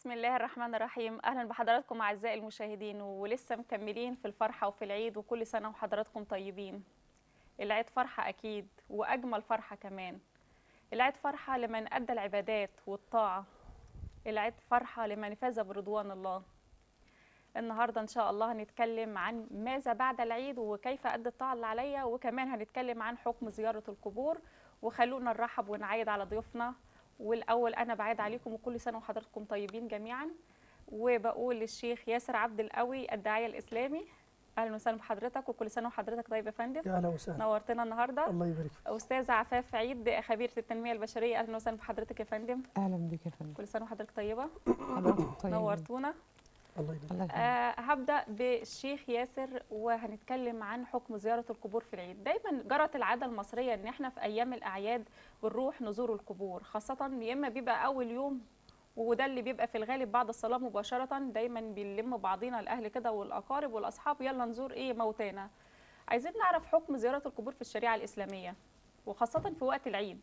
بسم الله الرحمن الرحيم اهلا بحضراتكم اعزائي المشاهدين ولسه مكملين في الفرحه وفي العيد وكل سنه وحضراتكم طيبين العيد فرحه اكيد واجمل فرحه كمان العيد فرحه لمن ادى العبادات والطاعه العيد فرحه لمن فاز برضوان الله النهارده ان شاء الله هنتكلم عن ماذا بعد العيد وكيف ادي الطاعه اللي عليا وكمان هنتكلم عن حكم زياره القبور وخلونا نرحب ونعيد على ضيوفنا والاول انا بعيد عليكم وكل سنه وحضراتكم طيبين جميعا وبقول للشيخ ياسر عبد القوي الداعيه الاسلامي اهلا وسهلا بحضرتك وكل سنه وحضرتك طيب يا فندم يا اهلا وسهلا نورتنا النهارده الله يبارك فيك استاذه عفاف عيد خبيره التنميه البشريه اهلا وسهلا بحضرتك يا فندم اهلا بك يا فندم كل سنه وحضرتك طيبه حضرتك طيب نورتونا الله يبارك الله يخليك. آه هبدا بالشيخ ياسر وهنتكلم عن حكم زياره القبور في العيد دايما جرت العاده المصريه ان احنا في ايام الاعياد بنروح نزور القبور خاصه يا اما بيبقى اول يوم وده اللي بيبقى في الغالب بعد الصلاه مباشره دايما بنلم بعضينا الاهل كده والاقارب والاصحاب يلا نزور ايه موتانا عايزين نعرف حكم زياره القبور في الشريعه الاسلاميه وخاصه في وقت العيد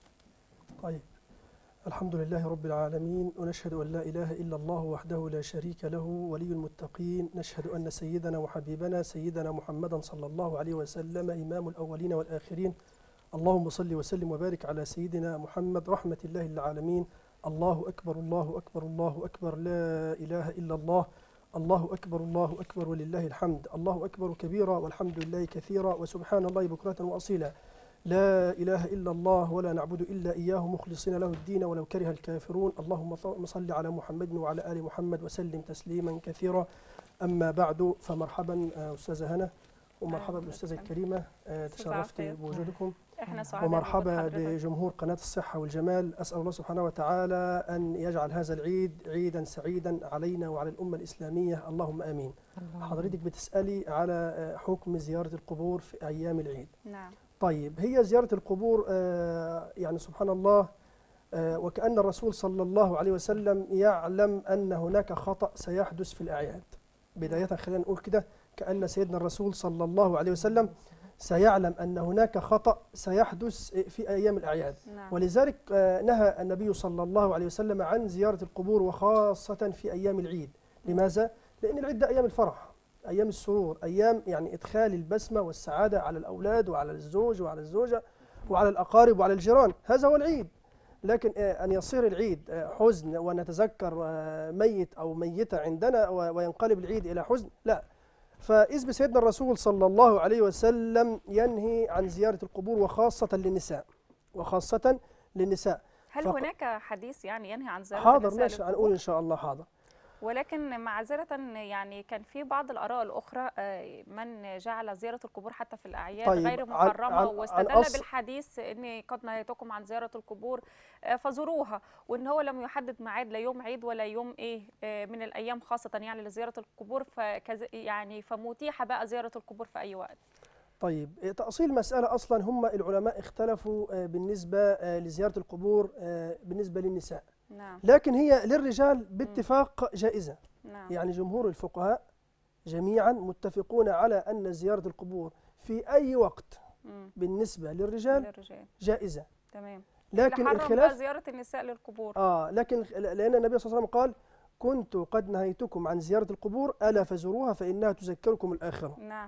طيب الحمد لله رب العالمين ونشهد أن لا إله إلا الله وحده لا شريك له ولي المتقين نشهد أن سيدنا وحبيبنا سيدنا محمدا صلى الله عليه وسلم إمام الأولين والآخرين اللهم صل وسلم وبارك على سيدنا محمد رحمة الله للعالمين الله أكبر الله أكبر الله أكبر لا إله إلا الله الله أكبر الله أكبر ولله الحمد الله أكبر كبيرا والحمد لله كثيرا وسبحان الله بكرة وأصيلا لا إله إلا الله ولا نعبد إلا إياه مخلصين له الدين ولو كره الكافرون اللهم صل على محمد وعلى آل محمد وسلم تسليما كثيرا أما بعد فمرحبا آه، أستاذة هنا ومرحبا أهلا بالأستاذة وسهلا. الكريمة آه، أستاذ تشرفت عفاف. بوجودكم احنا سعداء ومرحبا بوجود حضرتك. بجمهور قناة الصحة والجمال أسأل الله سبحانه وتعالى أن يجعل هذا العيد عيدا سعيدا علينا وعلى الأمة الإسلامية اللهم آمين اللهم حضرتك بتسألي على آه، حكم زيارة القبور في أيام العيد نعم طيب هي زيارة القبور آه، يعني سبحان الله آه، وكأن الرسول صلى الله عليه وسلم يعلم أن هناك خطأ سيحدث في الأعياد بداية خلينا نقول كده كأن سيدنا الرسول صلى الله عليه وسلم سيعلم أن هناك خطأ سيحدث في أيام الأعياد نعم ولذلك آه، نهى النبي صلى الله عليه وسلم عن زيارة القبور وخاصة في أيام العيد لماذا؟ لأن العيد ده أيام الفرح أيام السرور أيام يعني إدخال البسمة والسعادة على الأولاد وعلى الزوج وعلى الزوجة وعلى الأقارب وعلى الجيران هذا هو العيد لكن آه، أن يصير العيد آه، حزن ونتذكر آه، ميت أو ميتة عندنا و- وينقلب العيد إلى حزن لا فإذ بسيدنا الرسول صلى الله عليه وسلم ينهي عن زيارة القبور وخاصة للنساء وخاصة للنساء هل فق- هناك حديث يعني ينهي عن زياره حاضر النساء ماشي للقبور؟ هنقول إن شاء الله حاضر ولكن معذرة يعني كان في بعض الآراء الأخرى آه، من جعل زيارة القبور حتى في الأعياد طيب، غير عن- محرمة عن- عن واستدل أصل- بالحديث إني قد نهيتكم عن زيارة القبور آه، فزوروها وإن هو لم يحدد ميعاد لا يوم عيد ولا يوم إيه آه، من الأيام خاصة يعني لزيارة القبور فكز يعني فمتيحة بقى زيارة القبور في أي وقت طيب إيه، تأصيل المسألة أصلا هم العلماء اختلفوا آه، بالنسبة آه، لزيارة القبور آه، بالنسبة للنساء نعم لكن هي للرجال باتفاق جائزة نعم يعني جمهور الفقهاء جميعا متفقون على أن زيارة القبور في أي وقت مم. بالنسبة للرجال للرجال جائزة تمام لكن اللي حرم بقى الخلاف زيارة النساء للقبور آه لكن لأن النبي صلى الله عليه وسلم قال كنت قد نهيتكم عن زيارة القبور ألا فزوروها فإنها تذكركم الآخرة نعم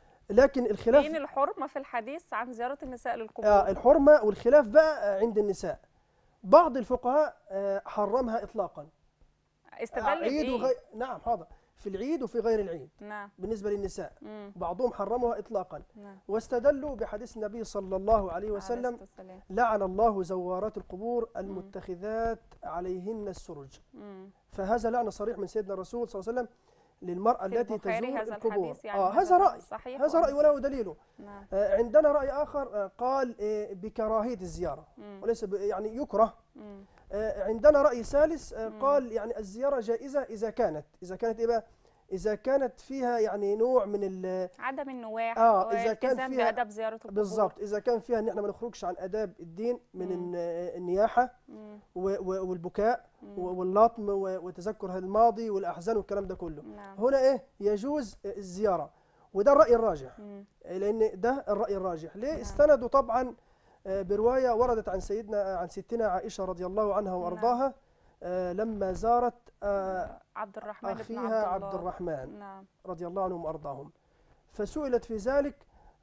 لكن الخلاف فين الحرمة في الحديث عن زيارة النساء للقبور آه الحرمة والخلاف بقى آه، عند النساء بعض الفقهاء آه، حرمها إطلاقا استدل عيد بإيه؟ وغير نعم حاضر في العيد وفي غير العيد نعم بالنسبة للنساء مم. بعضهم حرمها إطلاقا نعم واستدلوا بحديث النبي صلى الله عليه عليه وسلم الصلاة والسلام. لعن الله زوارات القبور المتخذات عليهن السرج مم. فهذا لعن صريح من سيدنا الرسول صلى الله عليه وسلم للمرأة في التي البخاري تزور هذا القبور الحديث يعني آه هذا رأي صحيح هذا رأي وله دليله نعم آه عندنا رأي آخر آه قال آه بكراهية الزيارة مم. وليس ب- يعني يكره مم. آه، عندنا رأي ثالث آه، مم. قال يعني الزيارة جائزة إذا كانت إذا كانت إيه بقى؟ إذا كانت فيها يعني نوع من ال عدم النواح آه، إذا كان والتزام فيها- بأدب زيارة القبور بالضبط إذا كان فيها إن إحنا ما نخرجش عن آداب الدين من مم. الن- آه، النياحة مم. و- و- والبكاء مم. و- واللطم و- وتذكر الماضي والأحزان والكلام ده كله نعم هنا إيه يجوز آه، الزيارة وده الرأي الراجح مم. لأن ده الرأي الراجح ليه نعم. استندوا طبعا آه، برواية وردت عن سيدنا عن ستنا عائشة رضي الله عنها نعم. وأرضاها آه، لما زارت آه، عبد الرحمن بن أخيها عبد عبد الله الرحمن نعم رضي الله عنهم وأرضاهم فسئلت في ذلك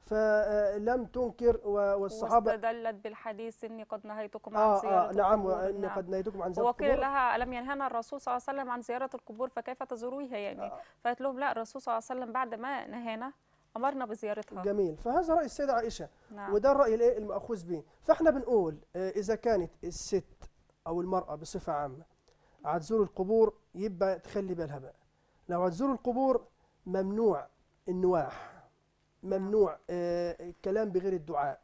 فلم تنكر و- والصحابة واستدلت بالحديث اني قد نهيتكم عن آه, زياره آه نعم القبور. وإن نعم. قد نهيتكم عن زيارة وقيل القبور لها ألم ينهانا الرسول صلى الله عليه وسلم عن زيارة القبور فكيف تزوريها يعني آه. فقالت لهم لا الرسول صلى الله عليه وسلم بعد ما نهانا أمرنا بزيارتها جميل فهذا رأي السيدة عائشة نعم وده الرأي الايه المأخوذ به فاحنا بنقول آه، إذا كانت الست أو المرأة بصفة عامة هتزور القبور يبقى تخلي بالها بقى لو هتزور القبور ممنوع النواح ممنوع آه، الكلام بغير الدعاء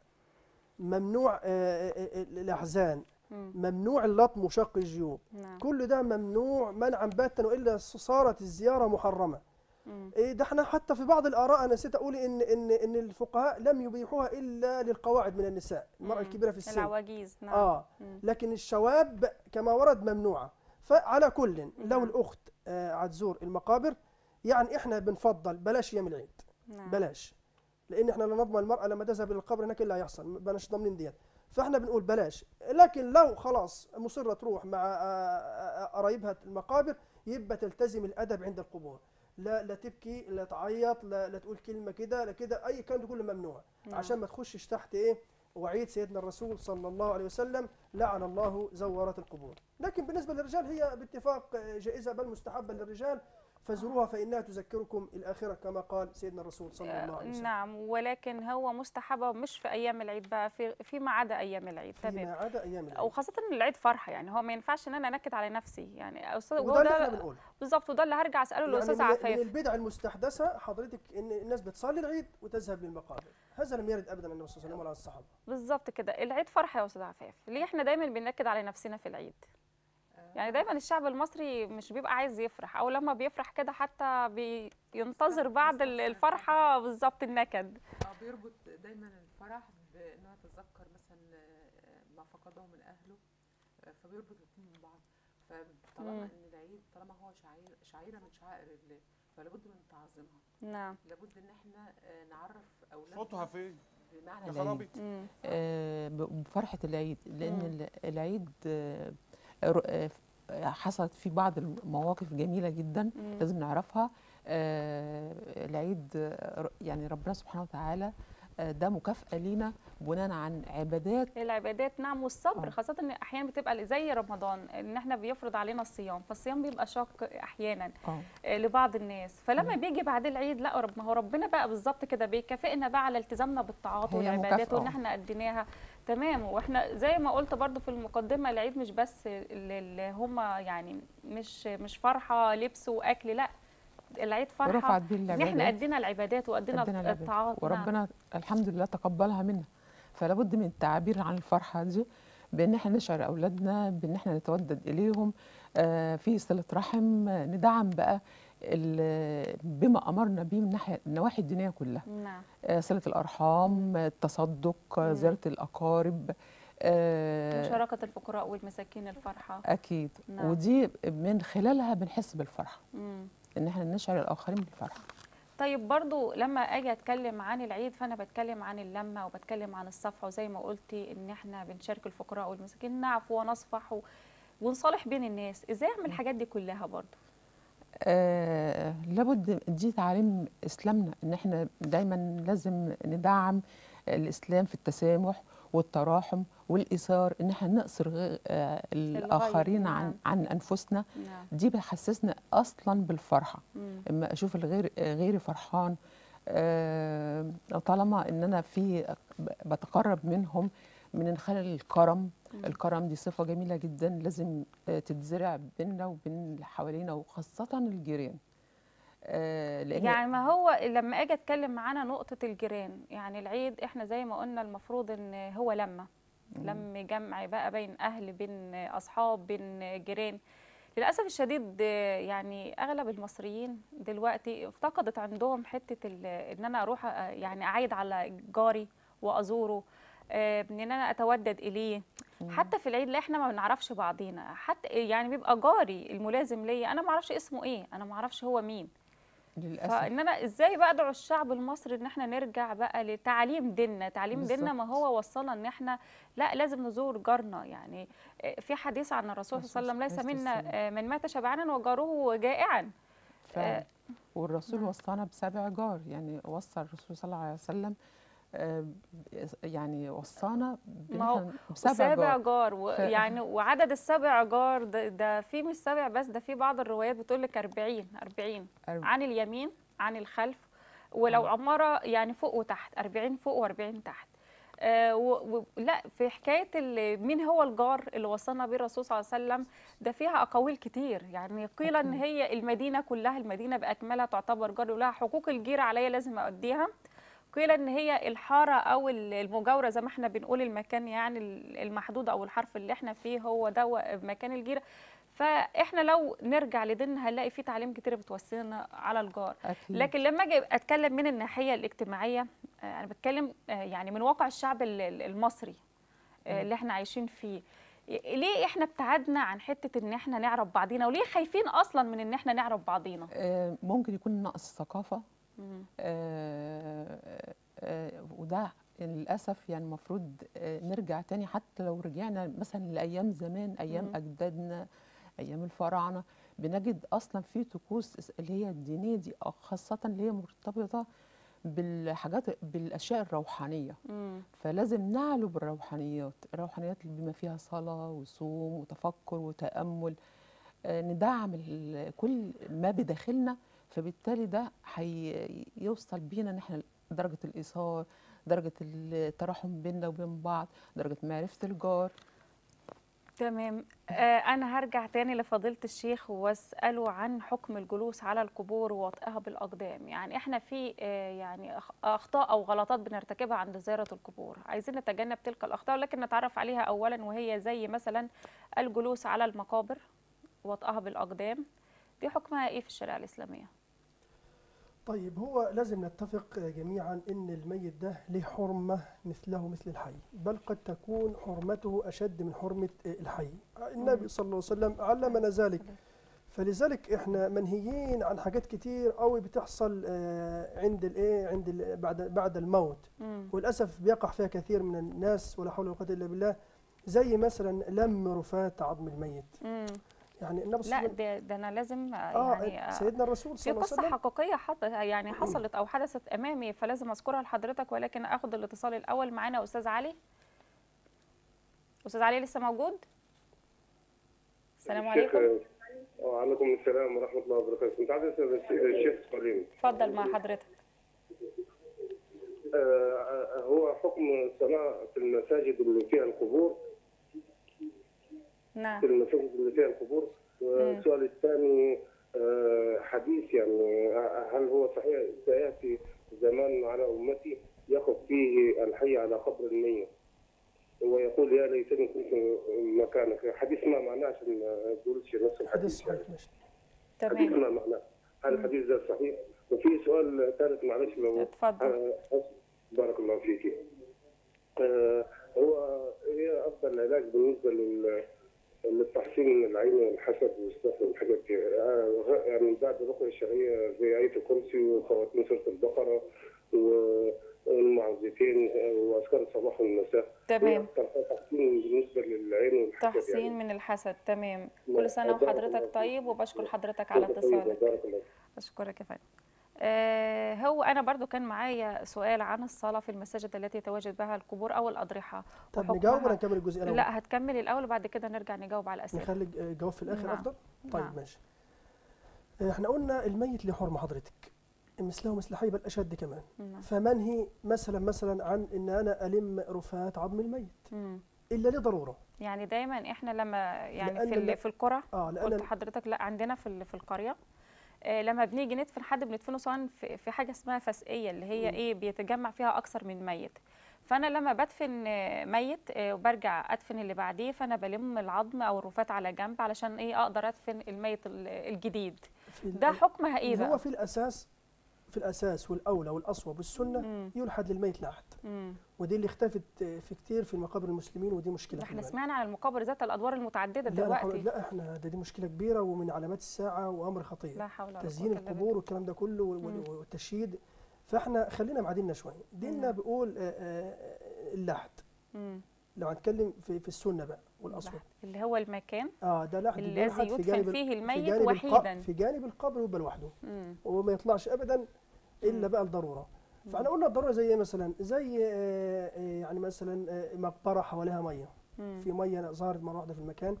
ممنوع آه، آه، آه، الأحزان مم. ممنوع اللطم وشق الجيوب نعم كل ده ممنوع منعا باتا والا صارت الزياره محرمه مم. إيه ده احنا حتى في بعض الاراء انا نسيت اقول ان ان ان الفقهاء لم يبيحوها الا للقواعد من النساء المراه مم. الكبيره في السن العواجيز نعم اه مم. لكن الشواب كما ورد ممنوعه فعلى كل لو نعم. الاخت آه هتزور المقابر يعني احنا بنفضل بلاش ايام العيد نعم. بلاش لان احنا لا نضمن المراه لما تذهب الى القبر هناك إيه اللي هيحصل ما بناش ضامنين ديت فاحنا بنقول بلاش لكن لو خلاص مصره تروح مع آه، آه، قرايبها المقابر يبقى تلتزم الادب عند القبور لا لا تبكي لا تعيط لا, لا تقول كلمه كده لا كده اي كلام ده كله ممنوع نعم. عشان ما تخشش تحت ايه وعيد سيدنا الرسول صلى الله عليه وسلم لعن الله زوارات القبور لكن بالنسبه للرجال هي باتفاق آه، جائزه بل مستحبه للرجال فزوروها فانها تذكركم الاخره كما قال سيدنا الرسول صلى الله عليه وسلم نعم ولكن هو مستحبة مش في أيام العيد بقى في فيما عدا أيام العيد تمام فيما عدا ايام العيد وخاصة إن العيد فرحة يعني هو ما ينفعش إن أنا أنكد على نفسي يعني أستاذ وده هو اللي احنا ده بنقوله بالظبط وده اللي هرجع أسأله يعني الأستاذ من, من عفاف البدع المستحدثه حضرتك ان الناس بتصلي العيد وتذهب للمقابر هذا لم يرد ابدا من النبي صلى الله عليه وسلم ولا عن الصحابه بالظبط كده العيد فرحة يا أستاذ عفاف ليه إحنا دايما بننكد على نفسنا في العيد يعني دايما الشعب المصري مش بيبقى عايز يفرح او لما بيفرح كده حتى بينتظر بعد ال- الفرحه بالظبط النكد اه بيربط دايما الفرح بانه يتذكر مثلا آه، ما فقده من اهله آه، فبيربط الاثنين من بعض فطالما مم. ان العيد طالما هو شعير شعيره من شعائر الله فلابد من تعظيمها نعم لابد ان احنا آه، نعرف اولادنا صوتها فين بمعنى يا العيد. خرابي مم. آه، ب- بفرحة العيد لأن مم. ال- العيد آه، ر- آه، حصلت فيه بعض المواقف جميلة جدا مم. لازم نعرفها آه، العيد آه، ر- يعني ربنا سبحانه وتعالى آه، ده مكافأة لينا بناء عن عبادات العبادات نعم والصبر آه. خاصة ان احيانا بتبقى زي رمضان ان احنا بيفرض علينا الصيام فالصيام بيبقى شاق احيانا اه آه، لبعض الناس فلما بيجي بعد العيد لا رب ما هو ربنا بقى بالظبط كده بيكافئنا بقى على التزامنا بالطاعات هي والعبادات مكافأة. وان احنا اديناها تمام واحنا زي ما قلت برضو في المقدمه العيد مش بس اللي هم يعني مش مش فرحه لبس واكل لا العيد فرحه ورفعت بيه ان احنا العبادات ادينا العبادات وادينا أدينا العبادات. الطاعات نعم. وربنا الحمد لله تقبلها منا فلا بد من التعبير عن الفرحه دي بان احنا نشعر اولادنا بان احنا نتودد اليهم آه في صله رحم آه، ندعم بقى ال- بما امرنا به من ناحيه النواحي الدينيه كلها نعم آه صله الارحام آه، التصدق آه، مم. زياره الاقارب آه مشاركه الفقراء والمساكين الفرحه اكيد نعم. ودي من خلالها بنحس بالفرحه مم. ان احنا نشعر الاخرين بالفرحه طيب برضو لما اجي اتكلم عن العيد فانا بتكلم عن اللمه وبتكلم عن الصفحه وزي ما قلتي ان احنا بنشارك الفقراء والمساكين نعفو ونصفح و... ونصالح بين الناس ازاي اعمل الحاجات دي كلها برضو آه لابد دي تعاليم اسلامنا ان احنا دايما لازم ندعم الاسلام في التسامح والتراحم والايثار ان احنا نقصر غ- آه الاخرين نعم. عن عن انفسنا نعم دي بتحسسنا اصلا بالفرحه مم. اما اشوف الغير آه، غيري فرحان آه طالما ان انا في بتقرب منهم من خلال الكرم مم. الكرم دي صفة جميلة جدا لازم آه، تتزرع بيننا وبين اللي حوالينا وخاصة الجيران آه، لأن يعني ما هو لما اجي اتكلم معانا نقطه الجيران يعني العيد احنا زي ما قلنا المفروض ان هو لمه لم جمع بقى بين اهل بين اصحاب بين جيران للاسف الشديد آه، يعني اغلب المصريين دلوقتي افتقدت عندهم حته ال- ان انا اروح آه، يعني اعيد على جاري وازوره آه، ان انا اتودد اليه حتى في العيد لا احنا ما بنعرفش بعضينا حتى يعني بيبقى جاري الملازم ليا انا ما اعرفش اسمه ايه انا ما اعرفش هو مين للاسف فان انا ازاي بقى ادعو الشعب المصري ان احنا نرجع بقى لتعليم ديننا تعليم ديننا ما هو وصلنا ان احنا لا لازم نزور جارنا يعني آه، في حديث عن الرسول صلى الله عليه وسلم ليس عليه منا السلام. آه، من مات شبعانا وجاره جائعا فعلا والرسول نعم. وصانا بسبع جار يعني وصى الرسول صلى الله عليه وسلم آه، يعني وصانا بإن ما هو إحنا بسبع سابع جار جار ويعني وعدد السبع جار ده, ده في مش سبع بس ده في بعض الروايات بتقول لك 40 40 أرب- عن اليمين عن الخلف ولو مم. عمارة يعني فوق وتحت 40 فوق و40 تحت آه و و لا في حكاية ال- مين هو الجار اللي وصلنا بيه الرسول صلى الله عليه وسلم ده فيها أقاويل كتير يعني قيل إن أكيد. هي المدينة كلها المدينة بأكملها تعتبر جار ولها حقوق الجيرة عليا لازم أؤديها قيل ان هي الحاره او ال- المجاوره زي ما احنا بنقول المكان يعني ال- المحدود او الحرف اللي احنا فيه هو ده و- مكان الجيره فاحنا لو نرجع لديننا هنلاقي فيه تعليم كتير بتوصلنا على الجار أكيد. لكن لما اجي اتكلم من الناحيه الاجتماعيه آه، انا بتكلم آه، يعني من واقع الشعب ال- ال- المصري آه، مم. اللي احنا عايشين فيه ي- ليه احنا ابتعدنا عن حته ان احنا نعرف بعضينا وليه خايفين اصلا من ان احنا نعرف بعضينا آه، ممكن يكون نقص ثقافة مم. آه، آه، وده للأسف يعني المفروض آه، نرجع تاني حتى لو رجعنا مثلا لأيام زمان أيام مم. أجدادنا أيام الفراعنة بنجد أصلا في طقوس اللي هي الدينية دي أو خاصة اللي هي مرتبطة بالحاجات بالأشياء الروحانية مم. فلازم نعلو بالروحانيات الروحانيات اللي بما فيها صلاة وصوم وتفكر وتأمل آه، ندعم ال- كل ما بداخلنا فبالتالي ده هيوصل بينا ان احنا درجة الإيثار درجة التراحم بيننا وبين بعض درجة معرفة الجار تمام آه أنا هرجع تاني لفضيلة الشيخ وأسأله عن حكم الجلوس على القبور ووطئها بالأقدام يعني إحنا في آه يعني أخ- أخطاء أو غلطات بنرتكبها عند زيارة القبور عايزين نتجنب تلك الأخطاء ولكن نتعرف عليها أولا وهي زي مثلا الجلوس على المقابر وطئها بالأقدام دي حكمها إيه في الشريعة الإسلامية؟ طيب هو لازم نتفق جميعا ان الميت ده له حرمه مثله مثل الحي بل قد تكون حرمته اشد من حرمه الحي النبي صلى الله عليه وسلم علمنا ذلك فلذلك احنا منهيين عن حاجات كتير قوي بتحصل آه، عند الايه عند ال- بعد بعد الموت مم. وللاسف بيقع فيها كثير من الناس ولا حول ولا قوه الا بالله زي مثلا لم رفات عظم الميت مم. يعني النبي صلى الله لا عليه وسلم ده, ده أنا لازم آه، اه يعني آه، سيدنا الرسول في صلى الله عليه قصة وسلم حقيقية حط يعني حصلت أو حدثت أمامي فلازم أذكرها لحضرتك ولكن أخد الاتصال الأول معانا أستاذ علي أستاذ علي لسه موجود؟ السلام عليكم وعليكم السلام ورحمة الله وبركاته كنت عايز أسأل الش- الشيخ سليم اتفضل مع حضرتك آه، هو حكم الصلاة في المساجد اللي فيها القبور نعم في المساجد اللي فيها القبور والسؤال الثاني آه، حديث يعني آه، هل هو صحيح سيأتي زمان على أمتي يقف فيه الحي على قبر الميت ويقول يا ليتني كنت مكانك حديث ما معناه عشان ما تقولش نفس حديث الحديث صحيح ماشي حديث تمام ما معناه هل الحديث ده صحيح؟ وفي سؤال ثالث معلش لو اتفضل آه، بارك الله فيك آه، هو ايه افضل علاج بالنسبه لل للتحسين من العين والحسد والسحر والحاجات دي آه، غ- يعني بعد الرقيه الشرعيه زي آية الكرسي وخواتيم سورة البقرة والمعوذتين آه، وأذكار الصباح والمساء إيه تمام أكتر حاجة تحسين بالنسبة للعين والحسد تحسين يعني من الحسد تمام نعم. كل سنة بارك الله وحضرتك فيك. طيب وبشكر حضرتك على وأنت طيب، اتصالك بارك الله فيك. أشكرك يا فندم آه هو أنا برضو كان معايا سؤال عن الصلاة في المساجد التي يتواجد بها القبور أو الأضرحة طب وحكمها. نجاوب ولا نكمل الجزء الاول لا هتكمل الأول وبعد كده نرجع نجاوب على الأسئلة نخلي الجواب في الاخر نعم. افضل طيب نعم. ماشي احنا قلنا الميت له حرمه حضرتك مثله مثل حي بل اشد كمان نعم. فمنهي مثلا مثلا عن ان انا الم رفات عظم الميت مم. الا لضروره يعني دايما احنا لما يعني لأن في ال- ال- في القرى اه قلت لان حضرتك لا عندنا في ال- في القريه آه، لما بنيجي ندفن حد بندفنه سواء في في حاجه اسمها فسقيه اللي هي مم. ايه بيتجمع فيها اكثر من ميت فانا لما بدفن آه، ميت آه، وبرجع ادفن اللي بعديه فانا بلم العظم او الرفات على جنب علشان ايه اقدر ادفن الميت ال- الجديد في ال- ده حكمها ايه هو بقى في الاساس في الاساس والاولى والاصوب والسنه مم. يلحد للميت لحد مم. ودي اللي اختفت في كتير في مقابر المسلمين ودي مشكله ده احنا خلي بالك. سمعنا عن المقابر ذات الادوار المتعدده لا لا, حول- دلوقتي لا احنا ده دي مشكله كبيره ومن علامات الساعه وامر خطير لا حول ولا تزيين قوة إلا بالله. القبور والكلام ده كله وال- وال- مم. والتشييد فاحنا خلينا مع ديننا شويه ديننا مم. بيقول آه، آه، اللحد مم. لو هنتكلم في في السنه بقى والاصوات اللي هو المكان اه ده لحد الذي بيلحد في يدفن جانب فيه في الميت جانب الق- وحيدا في جانب القبر يبقى لوحده مم. وما يطلعش ابدا الا مم. بقى الضروره مم. فاحنا قلنا الضروره زي ايه مثلا زي آه، آه، يعني مثلا آه، مقبره حواليها ميه مم. في ميه ظهرت مره واحده في المكان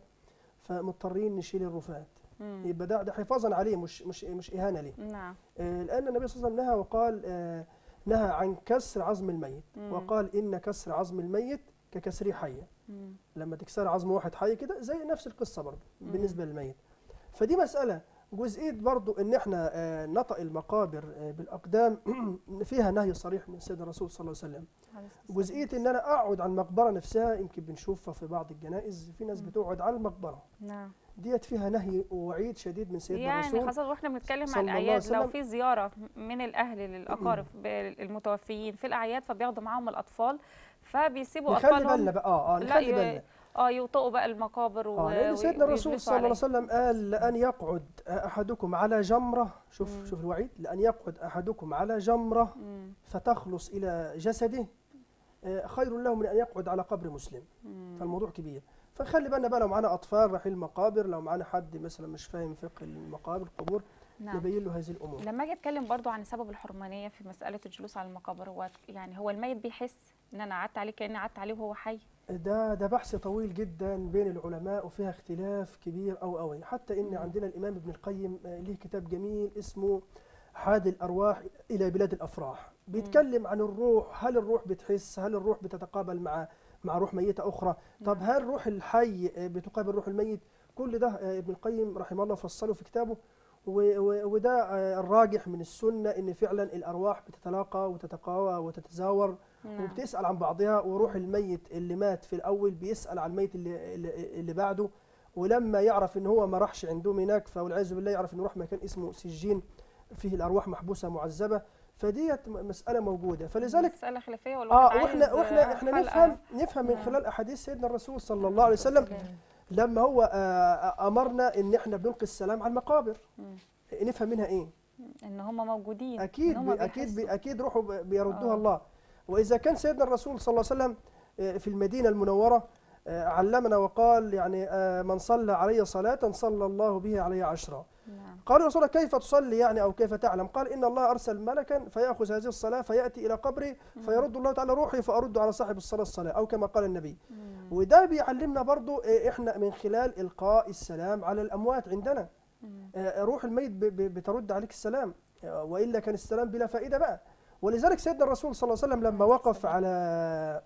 فمضطرين نشيل الرفات مم. يبقى ده ده حفاظا عليه مش مش مش اهانه ليه نعم آه، لان النبي صلى الله عليه وسلم نهى وقال آه، نهى عن كسر عظم الميت مم. وقال ان كسر عظم الميت ككسره حيه مم. لما تكسر عظم واحد حي كده زي نفس القصه برضه مم. بالنسبه للميت فدي مساله جزئيه برضه ان احنا آه، نطق المقابر آه، بالاقدام فيها نهي صريح من سيدنا الرسول صلى الله عليه وسلم عليه الصلاة والسلام. جزئيه ان انا اقعد على المقبره نفسها يمكن بنشوفها في بعض الجنائز في ناس مم. بتقعد على المقبره نعم ديت فيها نهي ووعيد شديد من سيدنا يعني الرسول خاصة واحنا بنتكلم صلى عن الله عليه الأعياد لو وسلم. في زيارة من الأهل للأقارب المتوفيين في الأعياد فبياخدوا معاهم الأطفال فبيسيبوا نخلي بالنا أطفالهم بقى اه اه لا، نخلي ي- بالنا اه يوطئوا بقى المقابر و... اه لان سيدنا الرسول ويجلسوا صلى الله عليه عليها. وسلم قال لان يقعد احدكم على جمره شوف مم. شوف الوعيد لان يقعد احدكم على جمره مم. فتخلص الى جسده آه، خير له من ان يقعد على قبر مسلم مم. فالموضوع كبير فخلي بالنا بقى لو معانا اطفال رايحين المقابر لو معانا حد مثلا مش فاهم فقه المقابر القبور نعم نبين له هذه الامور لما اجي اتكلم برضو عن سبب الحرمانيه في مساله الجلوس على المقابر هو يعني هو الميت بيحس ان انا قعدت عليه كاني قعدت عليه وهو حي ده ده بحث طويل جدا بين العلماء وفيها اختلاف كبير أو أوي حتى إن مم. عندنا الإمام ابن القيم آه، ليه كتاب جميل اسمه حاد الأرواح إلى بلاد الأفراح بيتكلم عن الروح هل الروح بتحس هل الروح بتتقابل مع مع روح ميتة أخرى طب نعم. هل روح الحي آه، بتقابل روح الميت كل ده آه، ابن القيم رحمه الله فصله في كتابه و- و- وده آه، الراجح من السنة إن فعلا الأرواح بتتلاقى وتتقاوى وتتزاور نعم. وبتسأل عن بعضها وروح الميت اللي مات في الأول بيسأل عن الميت اللي, اللي, اللي بعده ولما يعرف ان هو ما راحش عندهم هناك فوالعياذ بالله يعرف انه راح مكان اسمه سجين فيه الارواح محبوسه معذبه فديت م- مساله موجوده فلذلك مساله خلافيه اه والواحد واحنا عايز واحنا احنا حلقة. نفهم نفهم من نعم. خلال احاديث سيدنا الرسول صلى الله عليه وسلم لما هو آه، امرنا ان احنا بنلقي السلام على المقابر مم. نفهم منها ايه ان هم موجودين اكيد إن هم بي اكيد بي بيحسوا. اكيد روحه ب- بيردوها آه. الله واذا كان سيدنا الرسول صلى الله عليه وسلم آه، في المدينه المنوره آه، علمنا وقال يعني آه، من صلى علي صلاه صلى الله به علي عشرا نعم قال يا رسول الله كيف تصلي يعني او كيف تعلم قال ان الله ارسل ملكا فياخذ هذه الصلاه فياتي الى قبري فيرد الله تعالى روحي فارد على صاحب الصلاه الصلاه او كما قال النبي مم. وده بيعلمنا برضو آه، احنا من خلال القاء السلام على الاموات عندنا مم. آه، روح الميت ب- ب- بترد عليك السلام آه، والا كان السلام بلا فائده بقى ولذلك سيدنا الرسول صلى الله عليه وسلم لما وقف على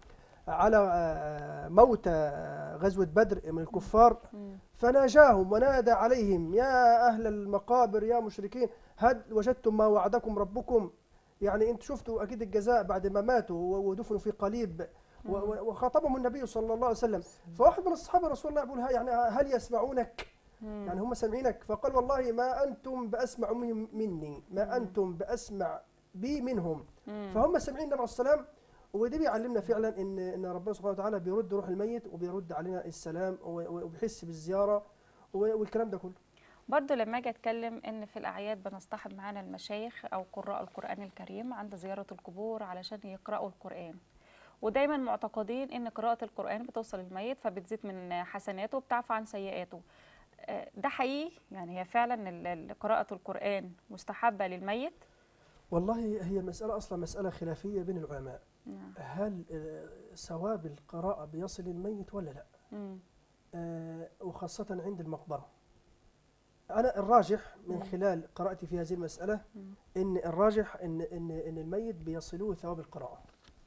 على آه، موتى آه، غزوه بدر من الكفار مم. فناجاهم ونادى عليهم يا اهل المقابر يا مشركين هل وجدتم ما وعدكم ربكم يعني انتم شفتوا اكيد الجزاء بعد ما ماتوا و- ودفنوا في قليب و- و- وخاطبهم النبي صلى الله عليه وسلم فواحد من الصحابه رسول الله يقول ها- يعني هل يسمعونك مم. يعني هم سامعينك فقال والله ما انتم باسمع منهم مني ما انتم باسمع بي منهم مم. فهم سامعين النبي عليه السلام ودي بيعلمنا فعلا ان ان ربنا سبحانه وتعالى بيرد روح الميت وبيرد علينا السلام و- و- وبيحس بالزياره و- والكلام ده كله برضو لما اجي اتكلم ان في الاعياد بنصطحب معانا المشايخ او قراء القران الكريم عند زياره القبور علشان يقراوا القران ودايما معتقدين ان قراءه القران بتوصل الميت فبتزيد من حسناته وبتعفى عن سيئاته آه، ده حقيقي يعني هي فعلا ال- ال- قراءه القران مستحبه للميت والله هي مساله اصلا مساله خلافيه بين العلماء نعم هل آه، ثواب القراءه بيصل الميت ولا لا مم. آه، وخاصه عند المقبره انا الراجح من مم. خلال قراءتي في هذه المساله مم. ان الراجح ان ان ان الميت بيصلوه ثواب القراءه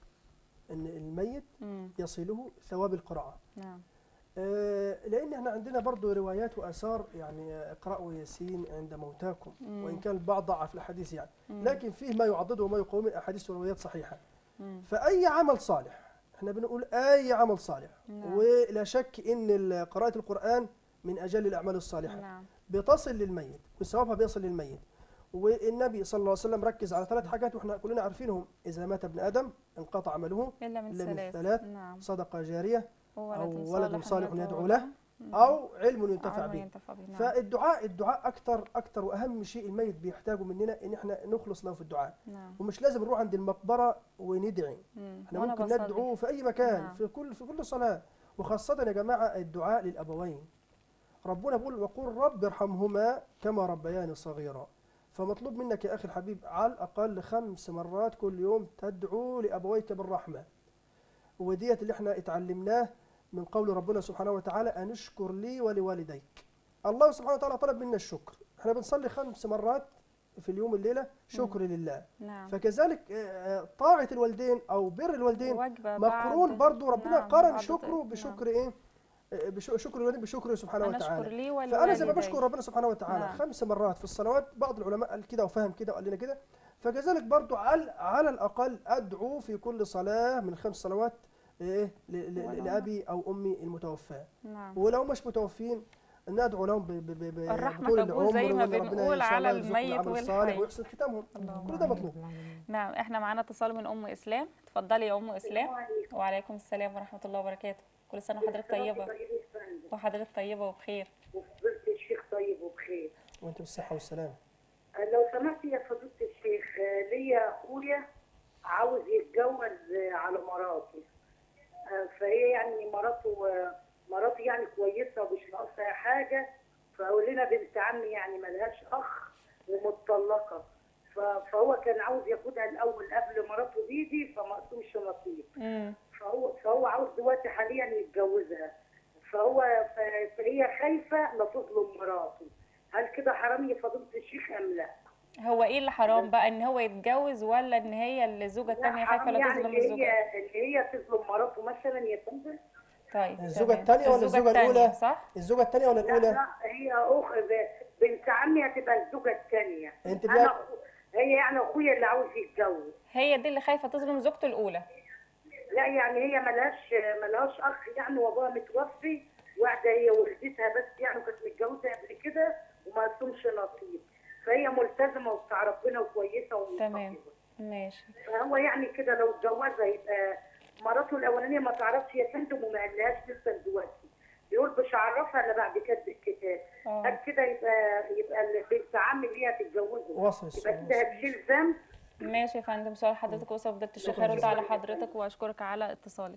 ان الميت مم. يصله ثواب القراءه نعم آه، لان احنا عندنا برضو روايات واثار يعني آه، اقرأوا ياسين عند موتاكم مم. وان كان البعض ضعف الاحاديث يعني مم. لكن فيه ما يعضده وما يقوم من احاديث وروايات صحيحه مم. فاي عمل صالح احنا بنقول اي عمل صالح نعم. ولا شك ان ال- قراءه القران من اجل الاعمال الصالحه نعم بتصل للميت وثوابها بيصل للميت والنبي صلى الله عليه وسلم ركز على ثلاث حاجات واحنا كلنا عارفينهم اذا مات ابن ادم انقطع عمله الا من إلا من ثلاث ثلاث. نعم صدقه جاريه أو أو ولد صالح يدعو له او علم ينتفع علم به ينتفع به نعم. فالدعاء الدعاء اكتر اكتر واهم شيء الميت بيحتاجه مننا ان احنا نخلص له في الدعاء نعم ومش لازم نروح عند المقبره وندعي مم. احنا وأنا ممكن بصلي. ندعو في اي مكان نعم. في كل في كل صلاه وخاصه يا جماعه الدعاء للابوين ربنا بيقول وقل رب ارحمهما كما ربياني صغيرا فمطلوب منك يا اخي الحبيب على الاقل خمس مرات كل يوم تدعو لابويك بالرحمه وديت اللي احنا اتعلمناه من قول ربنا سبحانه وتعالى ان اشكر لي ولوالديك الله سبحانه وتعالى طلب منا الشكر احنا بنصلي خمس مرات في اليوم الليله شكر لله نعم فكذلك آه، آه، طاعه الوالدين او بر الوالدين وجبة مقرون بعد- برضو ربنا نعم، قارن بعد شكره نعم. بشكر ايه آه، بش- شكر الوالدين بشكره سبحانه أنا أشكر وتعالى لي فانا زي ما ولوالدي. بشكر ربنا سبحانه وتعالى نعم. خمس مرات في الصلوات بعض العلماء قال كده وفهم كده وقال لنا كده فكذلك برضو على على الاقل ادعو في كل صلاه من الخمس صلوات ايه ل- ل- ولو- لابي او امي المتوفاه نعم ولو مش متوفين ندعو لهم ب- ب- ب- ب- الرحمة بطول تجوز زي العمر ما وإن ربنا بنقول إن شاء الله على يرزقنا الميت عمل والحي. صالح ويحسن ختامهم اللهم كل ده آمين. مطلوب نعم احنا معانا اتصال من ام اسلام اتفضلي يا ام اسلام وعليكم السلام ورحمه الله وبركاته كل سنه وحضرتك طيبه وحضرتك طيبه وبخير وفضيلة الشيخ طيب وبخير وانت بالصحه والسلامه لو سمحت يا فضيلة الشيخ آه، ليا أخويا عاوز يتجوز آه، على مراتي آه، فهي يعني مراته آه، مراته يعني كويسة ومش ناقصها حاجة فقول لنا بنت عمي يعني ملهاش أخ ومطلقة ف- فهو كان عاوز ياخدها الأول قبل مراته تيجي فما قسمش نصيب امم فهو فهو عاوز دلوقتي حاليا يتجوزها فهو ف- فهي خايفه لا تظلم مراته هل كده حرام يا فضيله الشيخ ام لا؟ هو ايه اللي حرام بقى ان هو يتجوز ولا ان هي الزوجه الثانيه خايفه حرام لا يعني تظلم اللي الزوجه هي اللي هي تظلم مراته مثلا يا فندم؟ طيب الزوجة تمام. التانية ولا الزوجة التانية، الأولى؟ صح الزوجه الثانيه ولا لا الاولى لا هي اخ ب- بنت عمي هتبقى الزوجه الثانيه انت انا بقى أخو- هي يعني اخويا اللي عاوز يتجوز هي دي اللي خايفه تظلم زوجته الاولى لا يعني هي ملهاش ملهاش اخ يعني وابوها متوفي واحده هي والدتها بس يعني وكانت متجوزه قبل كده وما قسمش نصيب فهي ملتزمه وبتاع ربنا وكويسه تمام. ومنتقبه ماشي فهو يعني كده لو اتجوزها يبقى مراته الاولانيه ما تعرفش يا فندم وما قالهاش لسه دلوقتي يقول مش هعرفها الا بعد كتب الكتاب اه قال كده يبقى يبقى اللي بنت عمي اللي هي هتتجوزه وصل يبقى السؤال كده وصل. هتشيل ذنب ماشي يا فندم سؤال حضرتك وصل فضيله الشيخ شكراً هرد على جزيلاً. حضرتك واشكرك على اتصالك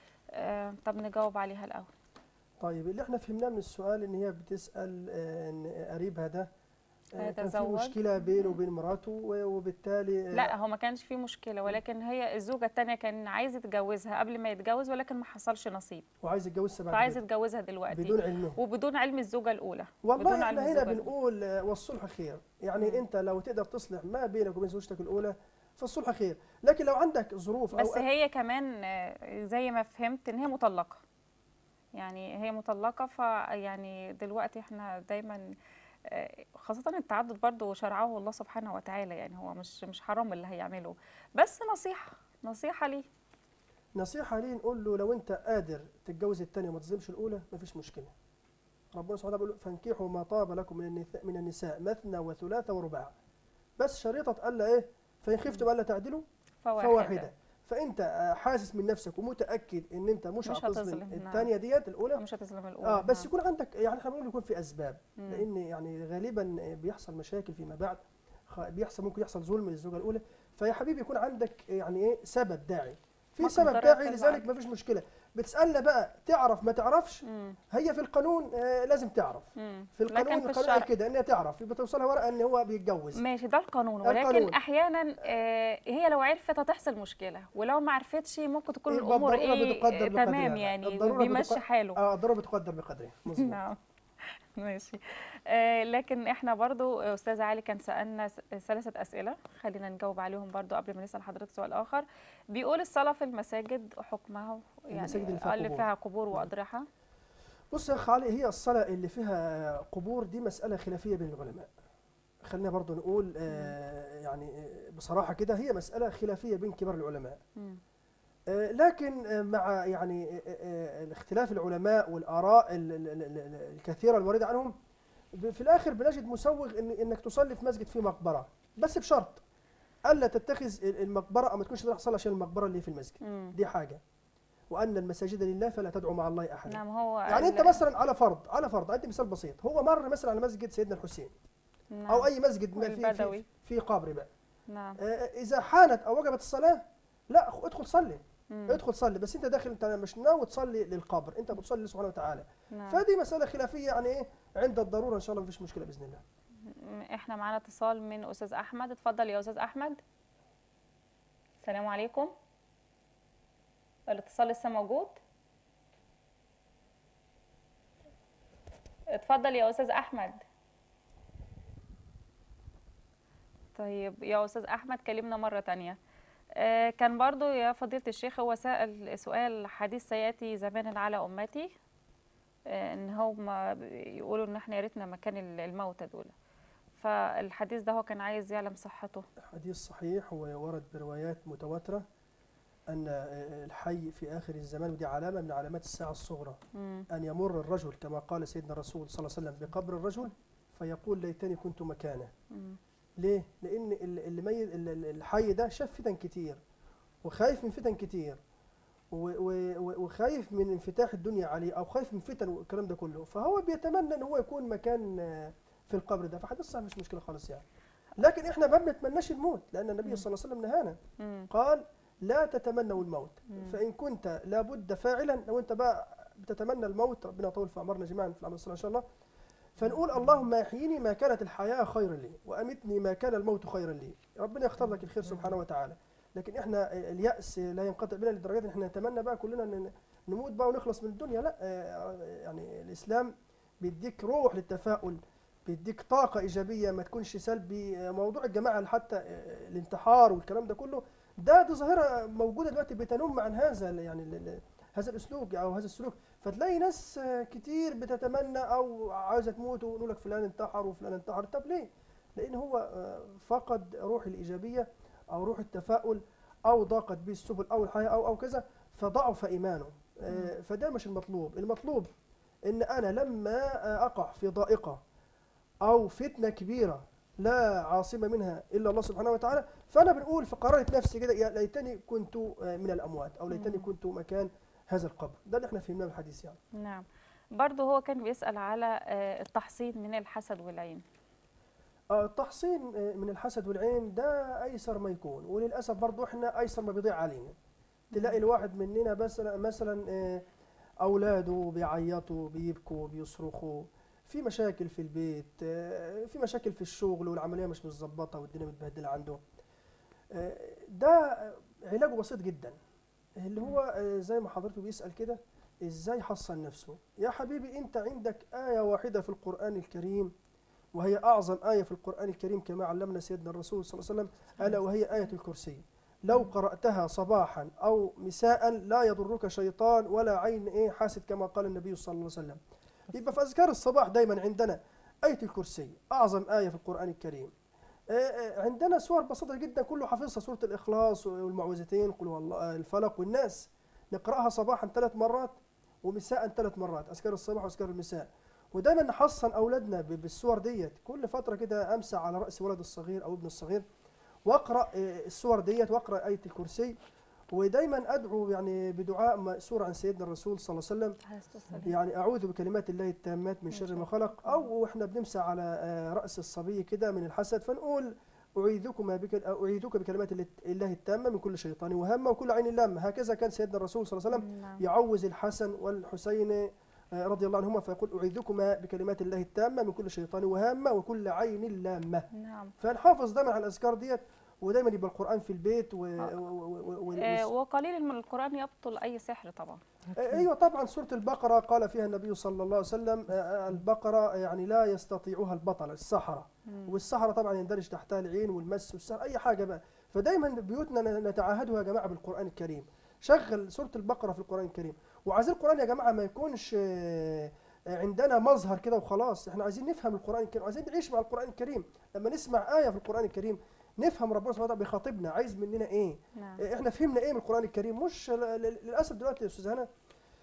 آه طب نجاوب عليها الاول طيب اللي احنا فهمناه من السؤال ان هي بتسال آه، ان قريبها ده آه، كان في هيتزوج. مشكله بينه وبين مراته و- وبالتالي آه، لا هو ما كانش فيه مشكله ولكن هي الزوجه الثانيه كان عايز يتجوزها قبل ما يتجوز ولكن ما حصلش نصيب وعايز يتجوزها بعد فعايز كده يتجوزها دلوقتي بدون علمه وبدون علم الزوجه الاولى والله بدون علم احنا هنا الزوجة الأولى. بنقول آه، والصلح خير يعني مم. انت لو تقدر تصلح ما بينك وبين زوجتك الاولى فالصلح خير لكن لو عندك ظروف بس او هي كمان آه، زي ما فهمت ان هي مطلقه يعني هي مطلقه فيعني دلوقتي احنا دايما آه، خاصة التعدد برضو شرعه الله سبحانه وتعالى يعني هو مش مش حرام اللي هيعمله بس نصيحة نصيحة ليه نصيحه ليه نقول له لو انت قادر تتجوز الثانيه وما تظلمش الاولى مفيش مشكله ربنا سبحانه وتعالى بيقول فانكحوا ما طاب لكم من النساء من النساء مثنى وثلاث ورباع بس شريطه الا ايه فان خفتم الا تعدلوا فواحدة, فواحده فانت آه، حاسس من نفسك ومتاكد ان انت مش, مش هتظلم هتظلم، نعم. الثانيه ديت الاولى مش هتظلم الأولى اه بس نعم. يكون عندك يعني احنا بنقول يكون في اسباب مم. لان يعني غالبا بيحصل مشاكل فيما بعد خ- بيحصل ممكن يحصل ظلم للزوجه الاولى فيا حبيبي يكون عندك يعني ايه سبب داعي في ما سبب قدر داعي الله لذلك عليك. ما فيش مشكله بتسالنا بقى تعرف ما تعرفش مم. هي في القانون آه لازم تعرف مم. في القانون لكن في القانون قال الشرع كده انها تعرف يبقى توصلها ورقه ان هو بيتجوز ماشي ده القانون ولكن القانون. احيانا آه، هي لو عرفت هتحصل مشكله ولو ما عرفتش ممكن تكون يبقى الامور الضرورة ايه بتقدر آه، بقدرها. تمام يعني الضرورة بيمشي بتق- حاله اه الضرورة بتقدر بقدرها مظبوط نعم ماشي آه لكن احنا برضو آه، استاذ علي كان سالنا س- ثلاثه اسئله خلينا نجاوب عليهم برضو قبل ما نسال حضرتك سؤال اخر بيقول الصلاه في المساجد حكمها يعني المساجد اللي فيها آه، اللي قبور. فيها قبور واضرحه بص يا اخ علي هي الصلاه اللي فيها قبور دي مساله خلافيه بين العلماء خلينا برضو نقول آه يعني آه، بصراحه كده هي مساله خلافيه بين كبار العلماء مم. آه، لكن آه، مع يعني آه، آه، اختلاف العلماء والآراء ال- ال- ال- ال- الكثيرة الواردة عنهم ب- في الاخر بنجد مسوغ إن انك تصلي في مسجد فيه مقبره بس بشرط الا تتخذ ال- المقبره او ما تكونش رايح تصلي عشان المقبره اللي في المسجد مم. دي حاجه وان المساجد لله فلا تدعو مع الله احدا نعم هو يعني انت ال- مثلا على فرض على فرض ادي مثال بسيط هو مر مثلا على مسجد سيدنا الحسين نعم. او اي مسجد ما في والبدوي. في, في قبر بقى نعم آه، اذا حانت او وجبت الصلاه لا خ- ادخل صلي مم. ادخل صلي بس انت داخل انت مش ناوي تصلي للقبر انت بتصلي سبحانه وتعالى نعم فدي مساله خلافيه يعني ايه عند الضروره ان شاء الله مفيش مشكله باذن الله م- احنا معانا اتصال من استاذ احمد اتفضل يا استاذ احمد السلام عليكم الاتصال لسه موجود اتفضل يا استاذ احمد طيب يا استاذ احمد كلمنا مره تانية آه، كان برضو يا فضيلة الشيخ هو سأل سؤال حديث سيأتي زمان على أمتي آه، إن هم يقولوا إن إحنا يا ريتنا مكان الموتى دول فالحديث ده هو كان عايز يعلم صحته حديث صحيح وورد بروايات متواتره ان آه، الحي في اخر الزمان ودي علامه من علامات الساعه الصغرى مم. أن يمر الرجل كما قال سيدنا الرسول صلى الله عليه وسلم بقبر الرجل فيقول ليتني كنت مكانه مم. ليه؟ لأن ال- اللي ميت ال- ال- الحي ده شاف فتن كتير وخايف من فتن كتير و- و- و- وخايف من انفتاح الدنيا عليه أو خايف من فتن والكلام ده كله فهو بيتمنى أن هو يكون مكان آه، في القبر ده فحديث صحيح مش مشكلة خالص يعني لكن احنا ما بنتمناش الموت لأن النبي صلى الله عليه وسلم نهانا مم. قال لا تتمنوا الموت مم. فإن كنت لابد فاعلا لو أنت بقى بتتمنى الموت ربنا يطول في أعمارنا جميعا في العمل الصالح إن شاء الله فنقول اللهم احيني ما كانت الحياة خيرا لي وأمتني ما كان الموت خيرا لي ربنا يختار لك الخير سبحانه وتعالى لكن احنا اليأس لا ينقطع بنا لدرجة ان احنا نتمنى بقى كلنا ان نموت بقى ونخلص من الدنيا لا آه، يعني الإسلام بيديك روح للتفاؤل بيديك طاقة إيجابية ما تكونش سلبي آه، موضوع الجماعة حتى آه، الانتحار والكلام ده كله ده دي ظاهرة موجودة دلوقتي بتنم عن هذا ال- يعني ال- ال- هذا الأسلوب أو هذا السلوك فتلاقي ناس آه، كتير بتتمنى أو عاوزة تموت ويقول لك فلان انتحر وفلان انتحر طب ليه؟ لأن هو آه، فقد روح الإيجابية أو روح التفاؤل أو ضاقت به السبل أو الحياة أو أو كذا فضعف إيمانه آه، فده مش المطلوب المطلوب إن أنا لما آه، أقع في ضائقة أو فتنة كبيرة لا عاصمة منها إلا الله سبحانه وتعالى فأنا بنقول في قرارة نفسي كده يا ليتني كنت آه، من الأموات أو ليتني مم. كنت مكان هذا القبر ده اللي احنا فهمناه من الحديث يعني نعم برضه هو كان بيسأل على آه، التحصين من الحسد والعين آه، التحصين آه، من الحسد والعين ده ايسر ما يكون وللاسف برضو احنا ايسر ما بيضيع علينا تلاقي الواحد مننا مثلا مثلا آه، اولاده بيعيطوا بيبكوا بيصرخوا في مشاكل في البيت آه، في مشاكل في الشغل والعمليه مش متظبطه والدنيا متبهدله عنده آه، ده علاجه بسيط جدا اللي هو آه، زي ما حضرته بيسال كده ازاي حصن نفسه يا حبيبي انت عندك ايه واحده في القران الكريم وهي أعظم آية في القرآن الكريم كما علمنا سيدنا الرسول صلى الله عليه وسلم ألا وهي آية الكرسي لو قرأتها صباحا أو مساء لا يضرك شيطان ولا عين إيه حاسد كما قال النبي صلى الله عليه وسلم يبقى في أذكار الصباح دايما عندنا آية الكرسي أعظم آية في القرآن الكريم آه، آه، عندنا سور بسيطة جدا كله حافظها سورة الإخلاص والمعوذتين قل هو الله الفلق والناس نقرأها صباحا ثلاث مرات ومساء ثلاث مرات أذكار الصباح وأذكار المساء ودايما نحصن اولادنا ب- بالصور ديت كل فتره كده امسح على راس ولد الصغير او ابن الصغير واقرا آه، الصور ديت واقرا ايه الكرسي ودايما ادعو يعني بدعاء مأثور عن سيدنا الرسول صلى الله عليه وسلم يعني اعوذ بكلمات الله التامات من شر ما خلق او واحنا بنمسح على آه، راس الصبي كده من الحسد فنقول اعيذكما بك اعيذك بكلمات الله- الله التامه من كل شيطان وهمه وكل عين لامه هكذا كان سيدنا الرسول صلى الله عليه وسلم نعم يعوز الحسن والحسين آه، رضي الله عنهما فيقول أعيذكما بكلمات الله التامة من كل شيطان وهامة وكل عين لامة نعم فنحافظ دايما على الأذكار ديت ودايما يبقى القرآن في البيت و... آه. و... و... و... آه، و... وقليل من القرآن يبطل أي سحر طبعا ايوه طبعا سوره البقره قال فيها النبي صلى الله عليه وسلم آه، آه، البقره يعني لا يستطيعها البطل السحره مم. والسحره طبعا يندرج تحتها العين والمس والسحر اي حاجه بقى فدايما بيوتنا ن- نتعاهدها يا جماعه بالقران الكريم شغل سوره البقره في القران الكريم وعايزين القران يا جماعه ما يكونش آه، آه، عندنا مظهر كده وخلاص احنا عايزين نفهم القران الكريم عايزين نعيش مع القران الكريم لما نسمع ايه في القران الكريم نفهم ربنا سبحانه وتعالى بيخاطبنا عايز مننا ايه نعم احنا فهمنا ايه من القران الكريم مش ل- ل- للاسف دلوقتي يا استاذ هنا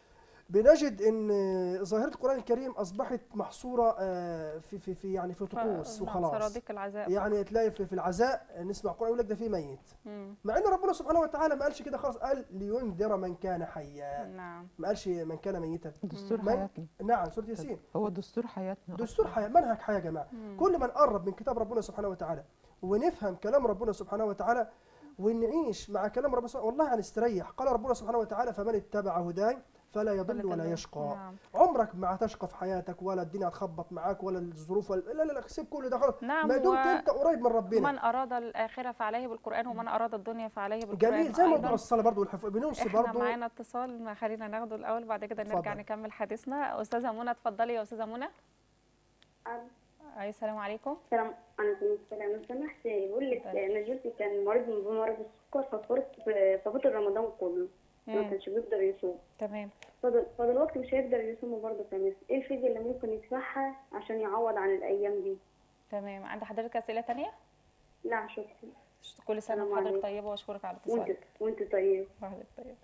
بنجد ان ظاهره القران الكريم اصبحت محصوره آه، في في في يعني في طقوس ف- وخلاص صناديق العزاء يعني تلاقي في, في العزاء نسمع قران يقول لك ده في ميت مم. مع ان ربنا سبحانه وتعالى ما قالش كده خالص قال لينذر من كان حيا نعم ما قالش من كان ميتا دستور ما- حياتنا نعم سوره ياسين هو دستور حياتنا دستور حياه منهج حياه يا جماعه مم. كل ما نقرب من كتاب ربنا سبحانه وتعالى ونفهم كلام ربنا سبحانه وتعالى ونعيش مع كلام ربنا سبحانه والله هنستريح قال ربنا سبحانه وتعالى فمن اتبع هداي فلا يضل ولا تضل. يشقى نعم. عمرك ما هتشقى في حياتك ولا الدنيا هتخبط معاك ولا الظروف ولا لا لا لا سيب كل ده خلاص نعم ما دمت و- انت قريب من ربنا من أراد الآخرة فعليه بالقرآن ومن أراد الدنيا فعليه بالقرآن جميل زي موضوع أيضاً. الصلاه برضه والحفظ بنوصي احنا برضه معانا اتصال ما خلينا ناخده الأول بعد كده نرجع اتفضل. نكمل حديثنا أستاذة منى اتفضلي يا أستاذة منى ألو. أي السلام عليكم السلام عليكم السلام لو سمحت بقول لك انا جوزي كان مريض من مرض السكر ففطرت ففطر رمضان كله ما مم. كانش بيقدر يصوم تمام فضل فدلوقتي مش هيقدر يصوم برضه خميس ايه الفدية اللي ممكن يدفعها عشان يعوض عن الايام دي تمام عند حضرتك أسئلة تانية لا شكرا كل سنة السلام وحضرتك عليكم. طيبة وأشكرك على وانت اتصالك وانت طيب وحضرتك طيبة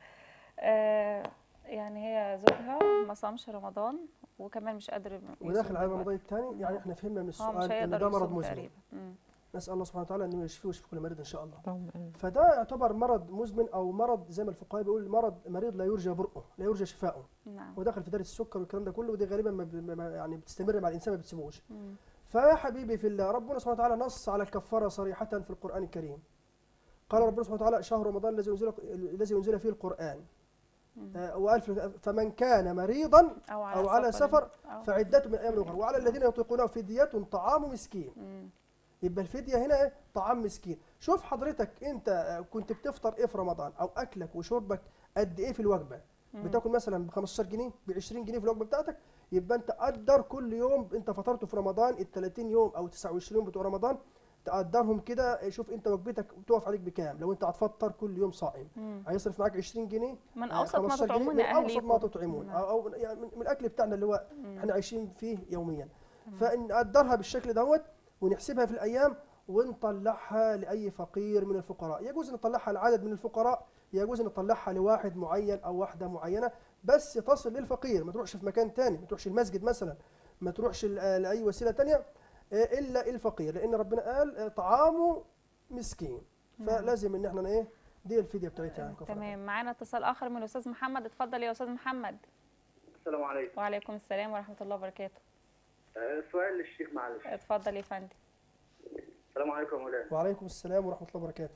آه يعني هي زوجها ما صامش رمضان وكمان مش قادر يصوم وداخل على دلوقتي. رمضان الثاني يعني احنا فهمنا من اه مش السؤال ان هيقدر ده مرض يصوم مزمن تقريبا مم. نسال الله سبحانه وتعالى انه يشفيه ويشفي كل مريض ان شاء الله اللهم آمين. فده يعتبر مرض مزمن او مرض زي ما الفقهاء بيقول مرض مريض لا يرجى برؤه لا يرجى شفاؤه نعم وداخل في دايره السكر والكلام ده كله ودي غالبا ما ب- ما يعني بتستمر مع الانسان ما بتسيبوش مم. فيا حبيبي في الله ربنا سبحانه وتعالى نص على الكفاره صريحه في القران الكريم قال ربنا سبحانه وتعالى شهر رمضان الذي انزل الذي انزل فيه القران آه، وقال في- فمن كان مريضا أو على, او على سفر أو فعدته من ايام اخرى وعلى الذين يطيقونه فديه طعام مسكين مم. يبقى الفديه هنا ايه طعام مسكين شوف حضرتك انت آه، كنت بتفطر ايه في رمضان او اكلك وشربك قد ايه في الوجبه مم. بتاكل مثلا ب 15 جنيه ب 20 جنيه في الوجبه بتاعتك يبقى انت قدر كل يوم انت فطرته في رمضان ال 30 يوم او 29 يوم بتوع رمضان تقدرهم كده شوف انت وجبتك بتقف عليك بكام لو انت هتفطر كل يوم صائم مم. هيصرف معاك 20 جنيه من آه، أوسط ما 15 جنيه، تطعمون من اوسط ما أهليكم تطعمون نعم. او أو يعني من من الاكل بتاعنا اللي هو مم. احنا عايشين فيه يوميا فنقدرها بالشكل دوت ونحسبها في الايام ونطلعها لاي فقير من الفقراء يجوز نطلعها لعدد من الفقراء يجوز نطلعها لواحد معين او واحده معينه بس تصل للفقير ما تروحش في مكان تاني ما تروحش المسجد مثلا ما تروحش ل- آه، لاي وسيله تانية آه، الا الفقير لان ربنا قال آه، طعامه مسكين فلازم ان احنا ايه دي الفديه بتاعتها يعني كفارة. تمام معانا اتصال آخر من الأستاذ محمد اتفضل يا أستاذ محمد السلام عليكم وعليكم السلام ورحمة الله وبركاته آه، سؤال للشيخ معلش اتفضل يا فندم السلام عليكم يا مولانا وعليكم السلام ورحمه الله وبركاته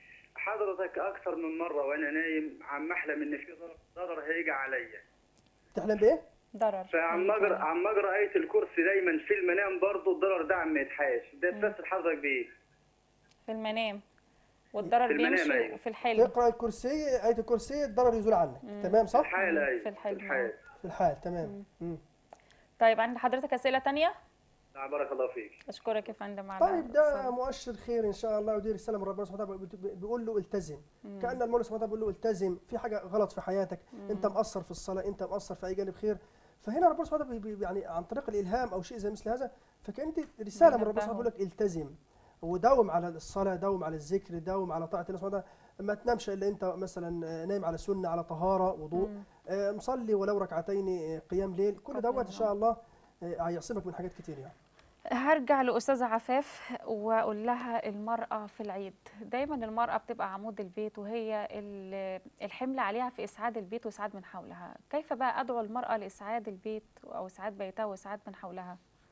حضرتك اكثر من مره وانا نايم عم احلم ان في ضرر- ضرر هيجي عليا تحلم بايه ضرر فعم اقرا عم اقرا ايه الكرسي دايما في المنام برضه الضرر ده عم يتحاش ده بس حضرتك بايه في المنام والضرر في المنام، بيمشي أيوة. في الحلم تقرا الكرسي ايه الكرسي الضرر يزول عنك تمام صح الحال ايوه في الحلم. الحال في الحال تمام مم. طيب عند حضرتك أسئلة تانية نعم، بارك الله فيك أشكرك يا فندم على طيب ده الاتصال. مؤشر خير ان شاء الله ودي رساله من ربنا سبحانه وتعالى بت- بيقول له التزم كان المولى سبحانه وتعالى بيقول له التزم في حاجه غلط في حياتك انت مقصر في الصلاه انت مقصر في اي جانب خير فهنا ربنا سبحانه وتعالى بي- بي- يعني عن طريق الالهام او شيء زي مثل هذا فكانت رساله من ربنا سبحانه وتعالى بيقول لك التزم وداوم على الصلاه داوم على الذكر داوم على طاعه الله سبحانه وتعالى ما تنامش الا انت مثلا آه، نايم على سنه على طهاره وضوء آه، مصلي ولو ركعتين آه، قيام ليل كل قبل دوت ان شاء الله آه، هيعصمك من حاجات كتير يعني هرجع لأستاذة عفاف وأقول لها المرأة في العيد دايما المرأة بتبقى عمود البيت وهي ال- الحمل عليها في إسعاد البيت وإسعاد من حولها كيف بقى أدعو المرأة لإسعاد البيت أو إسعاد بيتها وإسعاد من حولها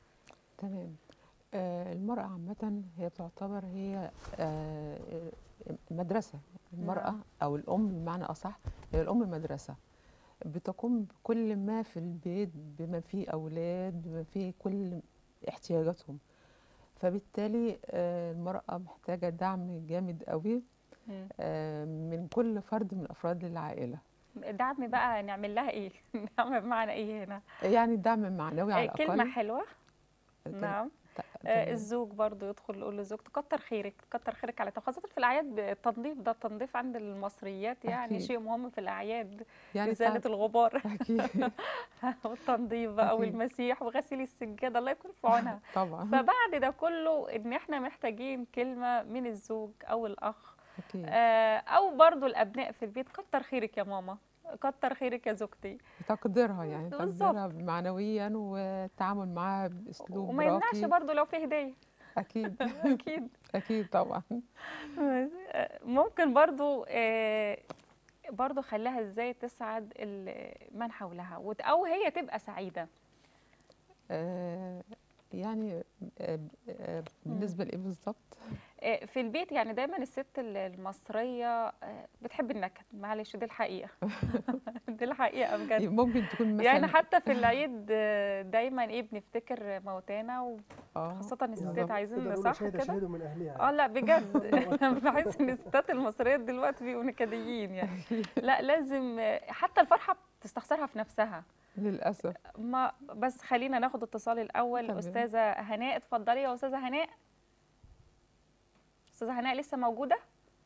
تمام آه، المرأة عامة هي تعتبر هي آه، مدرسة المرأة نعم. أو الأم بمعنى أصح هي الأم مدرسة بتقوم بكل ما في البيت بما فيه أولاد بما فيه كل احتياجاتهم فبالتالي آه، المرأة محتاجة دعم جامد قوي مم. آه، من كل فرد من أفراد العائلة دعم بقى نعمل لها إيه دعم بمعنى إيه هنا يعني دعم معنوي على آه، كلمة الأقل حلوة كلمة- نعم ت- آه، تمام. الزوج برضو يدخل يقول للزوج كتر خيرك كتر خيرك على خاصة في الأعياد التنظيف ده التنظيف عند المصريات يعني أكيد. شيء مهم في الأعياد يعني إزالة ساعات- الغبار أكيد والتنظيف بقى أكيد. والمسيح وغسيل السجادة الله يكون في عونها طبعا فبعد ده كله ان احنا محتاجين كلمة من الزوج او الاخ أكيد آه، او برضو الابناء في البيت كتر خيرك يا ماما كتر خيرك يا زوجتي تقديرها يعني بالظبط. تقديرها معنويا والتعامل معاها باسلوب وما يمنعش راقي برضو لو في هديه اكيد اكيد اكيد طبعا ممكن برضو آه، برضو خليها ازاي تسعد ال- من حولها وت- او هي تبقى سعيده آه، يعني آه، آه، بالنسبه لايه بالظبط آه، في البيت يعني دايما الست ال- المصريه آه، بتحب النكد معلش دي الحقيقه دي الحقيقه بجد ممكن تكون مثلا يعني حتى في العيد آه، دايما ايه بنفتكر موتانا اه وخاصه الستات عايزين نقول صح شهد كده شهد من اهلها اه لا بجد بحس ان الستات المصريات دلوقتي بيبقوا نكديين يعني لا لازم آه، حتى الفرحه بتستخسرها في نفسها للاسف ما بس خلينا ناخد اتصال الاول تمام. استاذه هناء اتفضلي يا استاذه هناء استاذه هناء لسه موجوده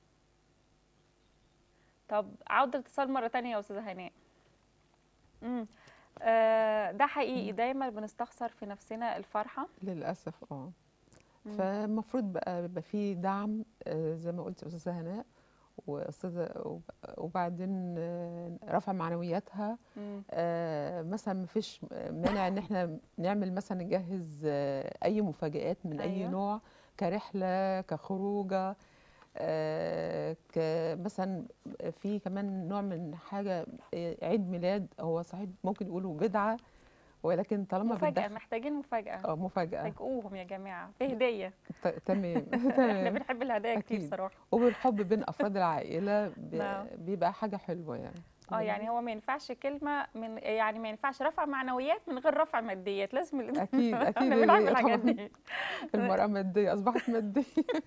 طب عودة الاتصال مره تانية يا استاذه هناء امم آه ده حقيقي دايما بنستخسر في نفسنا الفرحه للاسف اه مم. فالمفروض بقى يبقى في دعم آه، زي ما قلت استاذه هناء واستاذه وب- وبعدين آه، رفع معنوياتها مم. آه، مثلا مفيش مانع ان احنا نعمل مثلا نجهز آه، اي مفاجآت من اي أيوة. نوع كرحله كخروجه آه، كمثلا في كمان نوع من حاجه آه، عيد ميلاد هو صحيح ممكن يقولوا بدعه ولكن طالما مفاجاه بتدخل محتاجين مفاجاه اه مفاجاه فاجئوهم يا جماعه في هديه ت- تمام احنا تمام بنحب الهدايا كتير أكيد. صراحه وبالحب بين افراد العائله ب- نعم. بيبقى حاجه حلوه يعني اه يعني هو ما ينفعش كلمه من يعني ما ينفعش رفع معنويات من غير رفع ماديات لازم ال- اكيد اكيد احنا بنعمل هي الحاجات طبعا دي المراه ماديه اصبحت ماديه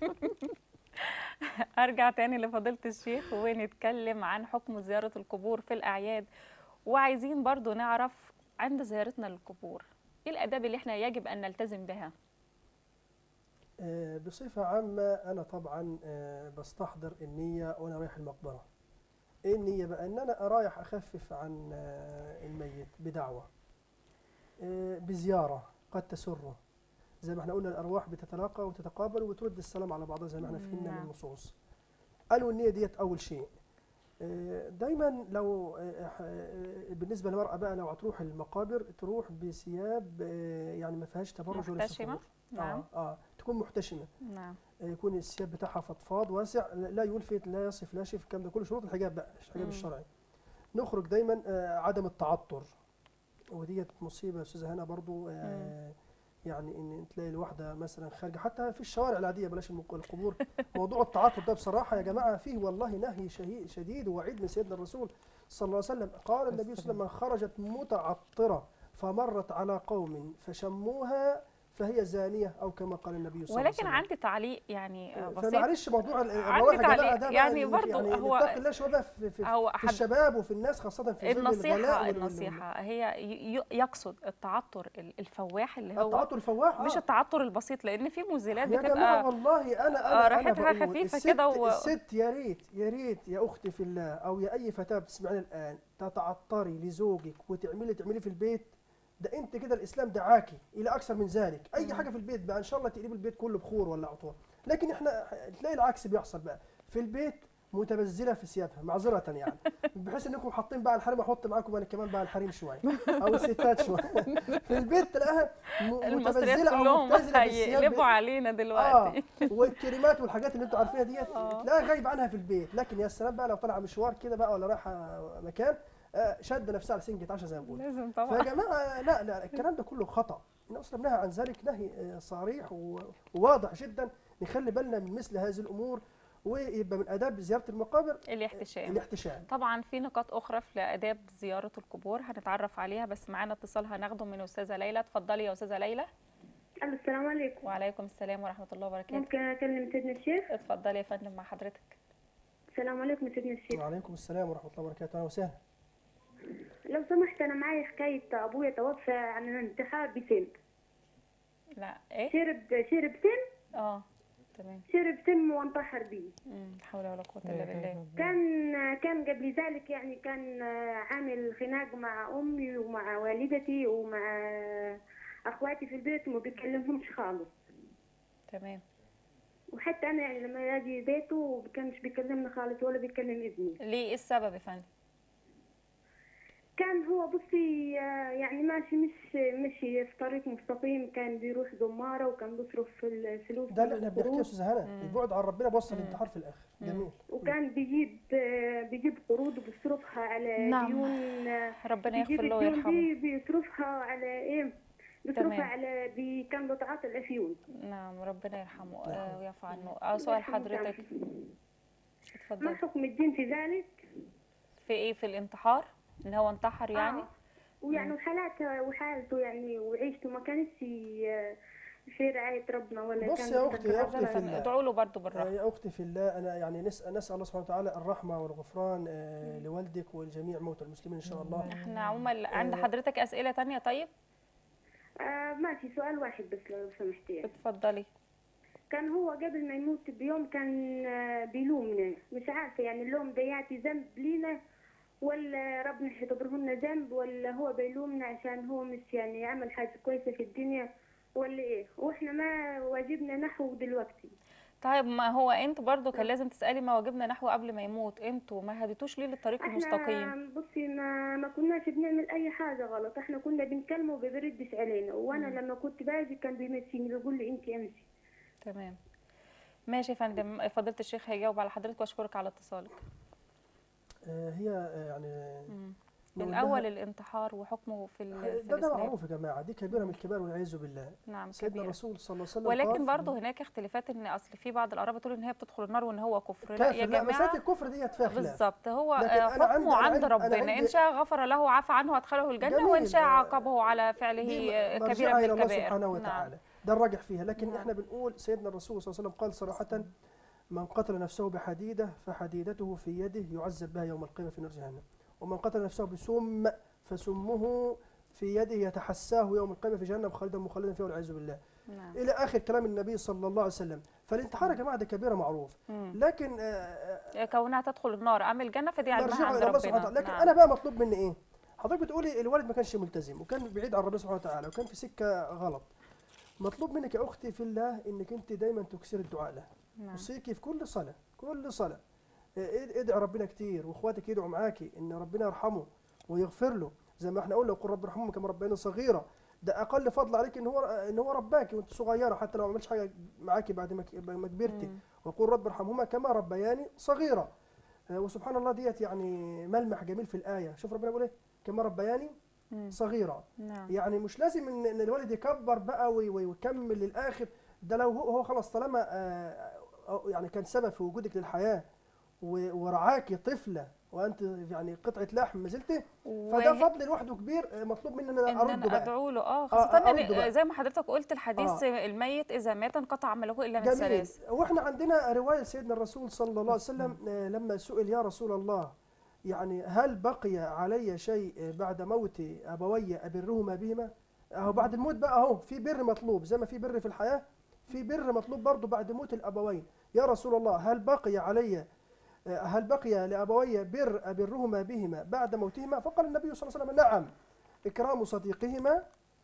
ارجع تاني لفضيله الشيخ ونتكلم عن حكم زياره القبور في الاعياد وعايزين برضو نعرف عند زيارتنا للقبور ايه الاداب اللي احنا يجب ان نلتزم بها آه، بصفة عامة أنا طبعا آه، بستحضر النية وأنا رايح المقبرة إيه النية بقى؟ إن أنا رايح أخفف عن آه، الميت بدعوة آه، بزيارة قد تسره زي ما احنا قلنا الأرواح بتتلاقى وتتقابل وترد السلام على بعضها زي ما احنا فهمنا من نعم. النصوص قالوا النية ديت أول شيء آه، دايما لو آه، آه، بالنسبة للمرأة بقى لو هتروح المقابر تروح بثياب آه، يعني ما فيهاش تبرج ولا محتشمة؟ سفور نعم اه اه تكون محتشمه نعم يكون الثياب بتاعها فضفاض واسع لا يلفت لا يصف لا شف الكلام ده كله شروط الحجاب بقى الحجاب مم. الشرعي نخرج دايما آه، عدم التعطر وديت مصيبه يا استاذه هنا برضو آه، يعني ان تلاقي الواحده مثلا خارجه حتى في الشوارع العاديه بلاش المق- القبور موضوع التعطر ده بصراحه يا جماعه فيه والله نهي شهي- شديد ووعيد من سيدنا الرسول صلى الله عليه وسلم قال النبي صلى الله عليه وسلم من خرجت متعطره فمرت على قوم فشموها فهي زانيه او كما قال النبي صلى الله عليه ولكن وسلم عندي تعليق يعني آه، بسيط فمعلش موضوع ال- عندي الروائح يا جماعه تعليق، ده بقى يعني اللي- برضو يعني هو- نتقي الله شويه بقى في, في, هو في حد الشباب وفي الناس خاصه في ظل الغلاء النصيحة وال- وال- النصيحة هي ي- ي- يقصد التعطر ال- الفواح اللي هو التعاطر الفواح مش آه. التعطر البسيط لان في مزيلات يا جماعه بتبقى والله انا آه، انا ريحتها أنا بقول خفيفة الست- كده و- الست يا ريت يا ريت يا اختي في الله او يا اي فتاه بتسمعني الان تتعطري لزوجك وتعملي تعملي في البيت ده انت كده الاسلام دعاكي الى اكثر من ذلك اي مم. حاجه في البيت بقى ان شاء الله تقلبي البيت كله بخور ولا عطور لكن احنا تلاقي العكس بيحصل بقى في البيت متبذله في ثيابها معذره يعني بحيث انكم حاطين بقى الحريم احط معاكم انا كمان بقى الحريم شويه او الستات شويه في البيت تلاقيها م- المصريات متبذله او كلهم مبتذله في الثياب هيقلبوا علينا دلوقتي اه والكريمات والحاجات اللي انتوا عارفينها ديت آه. تلاقيها غايب عنها في البيت لكن يا سلام بقى لو طالعه مشوار كده بقى ولا رايحه مكان آه، شاده نفسها على سنجة عشا زي ما بقول لازم فيا طبعا جماعه لا لا الكلام ده كله خطا النبي صلى الله عليه وسلم نهى عن ذلك نهي آه، صريح و- وواضح جدا نخلي بالنا من مثل هذه الامور ويبقى من اداب زياره المقابر الاحتشام الاحتشام طبعا في نقاط اخرى في اداب زياره القبور هنتعرف عليها بس معانا اتصال هناخده من استاذه ليلى اتفضلي يا استاذه ليلى الو السلام عليكم وعليكم السلام ورحمه الله وبركاته ممكن اكلم سيدنا الشيخ اتفضلي يا فندم مع حضرتك السلام عليكم سيدنا الشيخ وعليكم السلام ورحمه الله وبركاته اهلا وسهلا لو سمحت انا معي حكايه ابويا توفى عن الانتحار بسم لا ايه شرب شرب سم اه تمام شرب سم وانتحر به مم، لا حول ولا قوه الا بالله كان كان قبل ذلك يعني كان عامل خناق مع امي ومع والدتي ومع اخواتي في البيت وما بيكلمهمش خالص تمام وحتى انا يعني لما اجي بيته ما كانش بيكلمني خالص ولا بيكلم ابني ليه ايه السبب يا فندم كان هو بصي آه، يعني ماشي مش مشي في طريق مستقيم كان بيروح زمارة وكان بيصرف في الفلوس ده اللي احنا بنحكيه يا والقروض. استاذ هنا البعد عن ربنا بوصل الانتحار في الاخر جميل وكان بيجيب آه، بيجيب قروض وبيصرفها على نعم. ديون آه، ربنا بيجيب يغفر له الديون ويرحمه دي بيصرفها على ايه بيصرفها تمام. على بي كان بيتعاطى الافيون نعم ربنا يرحمه آه، ويعفو عنه اه سؤال حضرتك ما اتفضل حكم الدين في ذلك؟ في ايه في الانتحار ان هو انتحر يعني آه. ويعني وحالاته وحالته يعني وعيشته ما كانتش آه، في رعاية ربنا ولا بص كان يا أختي، يا أختي في ربنا الله. ادعوا له برضه آه، بالرحمه يا اختي في الله انا يعني نسال نسال الله سبحانه وتعالى الرحمه والغفران آه، لوالدك ولجميع موتى المسلمين ان شاء الله احنا عموما عند آه. حضرتك اسئله تانية طيب آه ماشي سؤال واحد بس لو سمحتي يعني. اتفضلي كان هو قبل ما يموت بيوم كان آه، بيلومنا مش عارفة يعني اللوم ده يعطي ذنب لينا ولا ربنا يعتبره لنا ذنب ولا هو بيلومنا عشان هو مش يعني عمل حاجة كويسة في الدنيا ولا ايه واحنا ما واجبنا نحو دلوقتي طيب ما هو انتوا برضو كان لازم تسالي ما واجبنا نحو قبل ما يموت انتوا ما هديتوش ليه للطريق المستقيم احنا بصي ما ما كناش بنعمل اي حاجة غلط احنا كنا بنكلمه وما بيردش علينا وانا لما كنت باجي كان بيمشيني بيقول لي انت امشي تمام ماشي يا فندم فضيله الشيخ هيجاوب على حضرتك واشكرك على اتصالك آه، هي آه، يعني مم. نقول الاول لها- الانتحار وحكمه في, ال- في ده ده الاسلام معروف يا جماعه دي كبيره من الكبائر والعياذ بالله نعم سيدنا كبيرة. الرسول صلى الله عليه وسلم ولكن قال- برضه هناك اختلافات ان اصل في بعض القرابه تقول ان هي بتدخل النار وان هو كفر لا كافر يا لا مسألة جماعه الكفر ديت فيها خلاف بالظبط هو لكن آه، أنا حكمه عندي- أنا عند عندي- أنا ربنا ان عندي- شاء غفر له وعفى عنه وادخله الجنه جميل. وان شاء آه، عاقبه على فعله دي آه، كبيره مرجعها من الى الله الكبائر سبحانه نعم. وتعالى ده الراجح فيها لكن نعم. احنا بنقول سيدنا الرسول صلى الله عليه وسلم قال صراحه من قتل نفسه بحديده فحديدته في يده يعذب بها يوم القيامه في نار جهنم ومن قتل نفسه بسم فسمه في يده يتحساه يوم القيامه في جهنم خالدا مخلدا فيها والعياذ بالله نعم الى اخر كلام النبي صلى الله عليه وسلم فالانتحار يا جماعه ده كبيره معروف مم. لكن آه، آه، كونها تدخل النار ام الجنه فدي علمها نرجع عند الى الله سبحانه ربنا وتعالى لكن نعم. انا بقى مطلوب مني ايه حضرتك بتقولي الوالد ما كانش ملتزم وكان بعيد عن ربنا سبحانه وتعالى وكان في سكه غلط مطلوب منك يا اختي في الله انك انت دايما تكسري الدعاء له نعم. اوصيكي في كل صلاه كل صلاه اد- ادعي ربنا كتير واخواتك يدعوا معاكي ان ربنا يرحمه ويغفر له زي ما احنا قلنا وقل رب ارحمهم كما ربينا صغيره ده اقل فضل عليك ان هو ان هو رباكي وانت صغيره حتى لو ما عملش حاجه معاكي بعد ما ك- ما كبرتي مم. وقل رب ارحمهما كما ربياني صغيرة آه، وسبحان الله ديت يعني ملمح جميل في الآية شوف ربنا بيقول ايه كما ربياني مم. صغيرة نعم يعني مش لازم ان إن الوالد يكبر بقى وي- وي- ويكمل للآخر ده لو هو هو خلاص طالما آه، أو يعني كان سبب في وجودك للحياة و- ورعاكي طفلة وأنت يعني قطعة لحم ما زلت فده وه- فضل لوحده كبير آه، مطلوب مني ان انا ان ارده انا بقى ادعو له اه آه، خاصه أرد إن بقى. زي ما حضرتك قلت الحديث آه. الميت اذا مات انقطع عمله الا من جميل ثلاث واحنا عندنا روايه سيدنا الرسول صلى الله عليه وسلم آه، لما سئل يا رسول الله يعني هل بقي علي شيء آه، بعد موت ابوي ابرهما بهما اهو بعد الموت بقى اهو في بر مطلوب زي ما في بر في الحياه في بر مطلوب برضه بعد موت الابوين يا رسول الله هل بقي علي آه، هل بقي لابوي بر ابرهما بهما بعد موتهما فقال النبي صلى الله عليه وسلم نعم اكرام صديقهما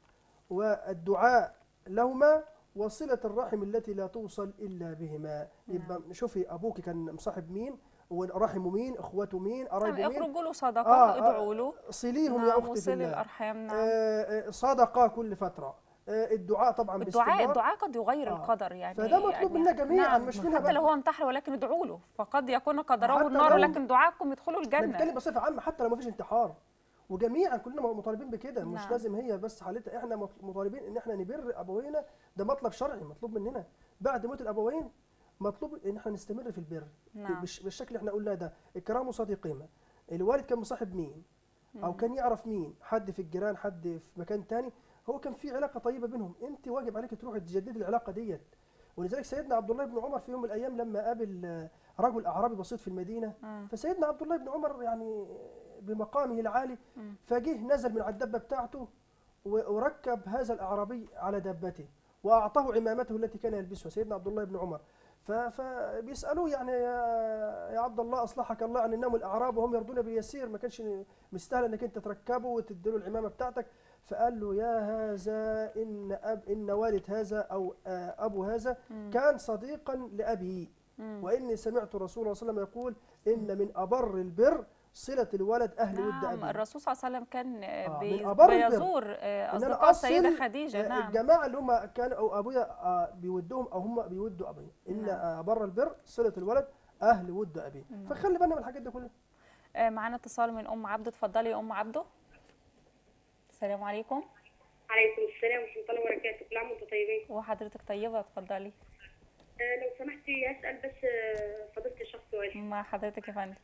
والدعاء لهما وصلة الرحم التي لا توصل إلا بهما يبقى شوفي أبوك كان مصاحب مين ورحمه مين إخوته مين نعم قرايبه مين اخرجوا له صدقه آه، آه، ادعوا له صليهم يا نعم أختي في وصل الله الارحام نعم آه، آه، صدقة كل فترة آه، الدعاء طبعا الدعاء باستمرار الدعاء قد يغير آه. القدر يعني فده مطلوب يعني منا جميعا نعم. مش منها حتى لو بقى. هو انتحر ولكن ادعوا له فقد يكون قدره حتى النار لو- ولكن دعاءكم يدخلوا احنا بنتكلم الجنه بصفة عامة حتى لو ما فيش انتحار وجميعا كلنا مطالبين بكده مش نعم. لازم هي بس حالتها احنا مط- مطالبين ان احنا نبر ابوينا ده مطلب شرعي مطلوب مننا بعد موت الابوين مطلوب ان احنا نستمر في البر نعم. بالش- بالشكل اللي احنا قلناه ده اكرام صديقهما الوالد كان مصاحب مين او كان يعرف مين حد في الجيران حد في مكان تاني هو كان في علاقه طيبه بينهم انت واجب عليك تروح تجددي العلاقه ديت ولذلك سيدنا عبد الله بن عمر في يوم من الايام لما قابل آه، رجل اعرابي بسيط في المدينه آه. فسيدنا عبد الله بن عمر يعني بمقامه العالي مم. فجه نزل من على الدبه بتاعته و- وركب هذا الاعرابي على دابته واعطاه عمامته التي كان يلبسها سيدنا عبد الله بن عمر ف- فبيسالوه يعني يا يا عبد الله اصلحك الله عن انهم الاعراب وهم يرضون باليسير ما كانش مستاهل انك انت تركبه وتديله العمامه بتاعتك فقال له يا هذا ان أب ان والد هذا او آه، ابو هذا كان صديقا لابي مم. واني سمعت رسول الله صلى الله عليه وسلم يقول ان من ابر البر صله الولد اهل ود نعم ابيه الرسول صلى الله عليه وسلم كان آه، آه، بي- من أبر البر. بيزور آه، إن أنا اصدقاء السيده أصل، خديجه آه، نعم الجماعه اللي هم كانوا او ابويا آه، بيودهم او هم بيودوا ابويا ان نعم. آه، بر البر صله الولد اهل ود ابيه نعم. فخلي بالنا من الحاجات دي كلها آه، معانا اتصال من ام عبده اتفضلي يا ام عبده السلام عليكم عليكم السلام ورحمة الله وبركاته كل عام وانتم طيبين وحضرتك طيبه اتفضلي آه لو سمحتي أسأل بس آه، فضيلة الشيخ سؤال مع حضرتك يا فندم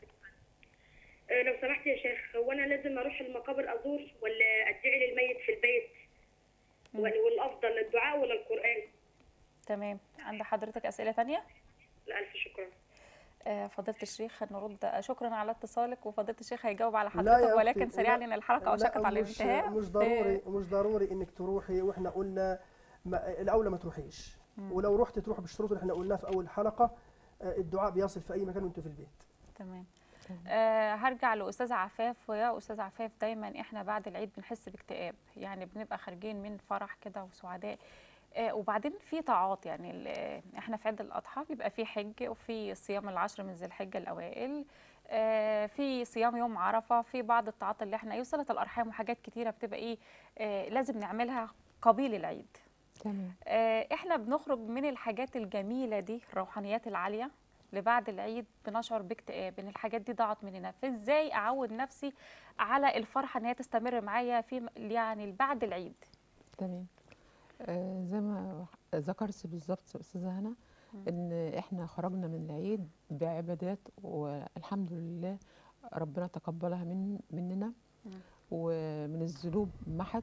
آه لو سمحتي يا شيخ هو أنا لازم أروح المقابر أزور ولا أدعي للميت في البيت مم. ولا- والأفضل الدعاء ولا القرآن تمام عند حضرتك اسئله تانية لا ألف شكرا آه، فضيله الشيخ نرد آه، شكرا على اتصالك وفضيله الشيخ هيجاوب على لا يا حضرتك أختي، ولكن سريعا لا- لان الحلقه اوشكت لا، على مش الانتهاء مش ضروري مش ضروري انك تروحي واحنا قلنا ما الاولى ما تروحيش مم. ولو رحت تروح بالشروط اللي احنا قلناها في اول حلقه آه، الدعاء بيصل في اي مكان وانت في البيت تمام آه هرجع لاستاذ عفاف ويا استاذ عفاف دايما احنا بعد العيد بنحس باكتئاب يعني بنبقى خارجين من فرح كده وسعداء آه وبعدين في طاعات يعني ال- آه، احنا في عيد الاضحى بيبقى في حج وفي صيام العشر من ذي الحجه الاوائل آه في صيام يوم عرفه في بعض الطاعات اللي احنا يوصلت الارحام وحاجات كتيره بتبقى ايه آه لازم نعملها قبيل العيد تمام آه، احنا بنخرج من الحاجات الجميله دي الروحانيات العاليه لبعد العيد بنشعر باكتئاب ان الحاجات دي ضاعت مننا فازاي اعود نفسي على الفرحه ان هي تستمر معايا في م- يعني بعد العيد تمام آه زي ما ذكرت بالظبط استاذه هنا ان احنا خرجنا من العيد بعبادات والحمد لله ربنا تقبلها من مننا مم. ومن الذنوب محت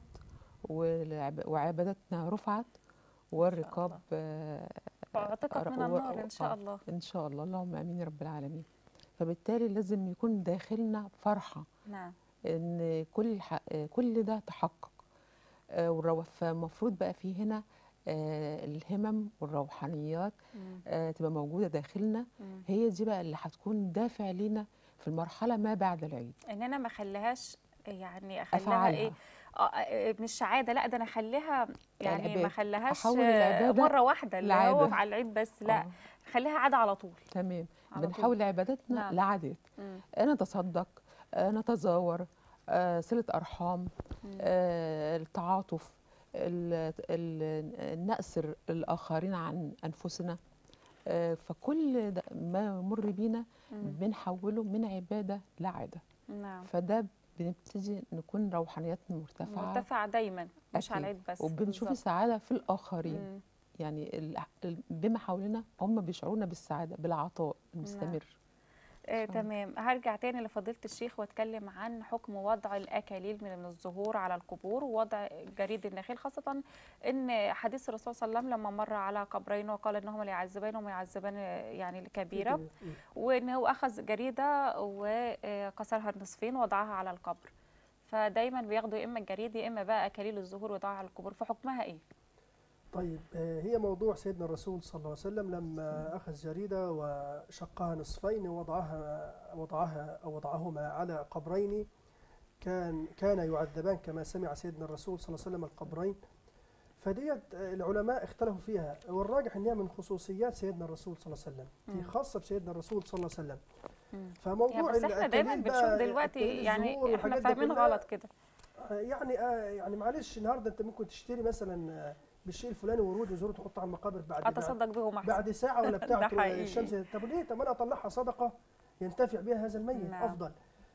والعب- وعباداتنا رفعت والرقاب الله. آه، اعتقد من و- النار ان شاء آه، الله ان شاء الله اللهم امين يا رب العالمين فبالتالي لازم يكون داخلنا فرحه نعم ان كل ح- آه، كل ده تحقق آه، والرو- فالمفروض بقى في هنا آه، الهمم والروحانيات مم. آه، تبقى موجوده داخلنا مم. هي دي بقى اللي هتكون دافع لينا في المرحله ما بعد العيد ان انا ما اخليهاش يعني اخليها افعالها ايه آه، آه، مش عاده لا ده انا اخليها يعني ما العبادة. اخليهاش أحول آه، العبادة مره واحده اللي هو لعادة. على العيد بس لا آه، خليها عاده على طول تمام على طول. بنحول عباداتنا نعم. لعادات مم. آه، نتصدق آه، نتزاور آه، صله ارحام مم. آه، التعاطف ال- ال- نأسر الآخرين عن أنفسنا آه، فكل ده ما يمر بينا مم. بنحوله من عبادة لعادة نعم فده بنبتدي نكون روحانياتنا مرتفعة مرتفعة دايما مش على أكيد. العيد بس وبنشوف بالظبط. السعادة في الآخرين مم. يعني ال- ال- بما حولنا هم بيشعرونا بالسعادة بالعطاء المستمر آه، اتفضل. تمام هرجع تاني لفضيلة الشيخ واتكلم عن حكم وضع الأكاليل من الزهور على القبور ووضع جريد النخيل خاصة إن حديث الرسول صلى الله عليه وسلم لما مر على قبرين وقال إنهما ليعذبان وما يعذبان يعني الكبيرة مم. وإن هو أخذ جريدة وكسرها نصفين ووضعها على القبر فدايما بياخدوا يا إما الجريد يا إما بقى أكاليل الزهور ويضعها على القبور فحكمها إيه؟ طيب آه، هي موضوع سيدنا الرسول صلى الله عليه وسلم لما أخذ جريدة وشقها نصفين وضعها وضعها أو وضعهما على قبرين كان كان يعذبان كما سمع سيدنا الرسول صلى الله عليه وسلم القبرين فديت آه، العلماء اختلفوا فيها والراجح ان هي من خصوصيات سيدنا الرسول صلى الله عليه وسلم مم. دي خاصه بسيدنا الرسول صلى الله عليه وسلم مم. فموضوع يعني بس احنا دايما الأكاليل بنشوف بقى، دلوقتي أكاليل يعني الزهور احنا والحاجات دي فاهمين كلها، غلط كده آه، يعني آه يعني معلش النهارده انت ممكن تشتري مثلا آه، بالشيء الفلاني ورود وزهور تحطها على المقابر بعد بعد, أتصدق بهم أحسن بعد ساعه ولا بتاع ده تروح حقيقي. الشمس طب ليه طب انا اطلعها صدقه ينتفع بها هذا الميت نعم. افضل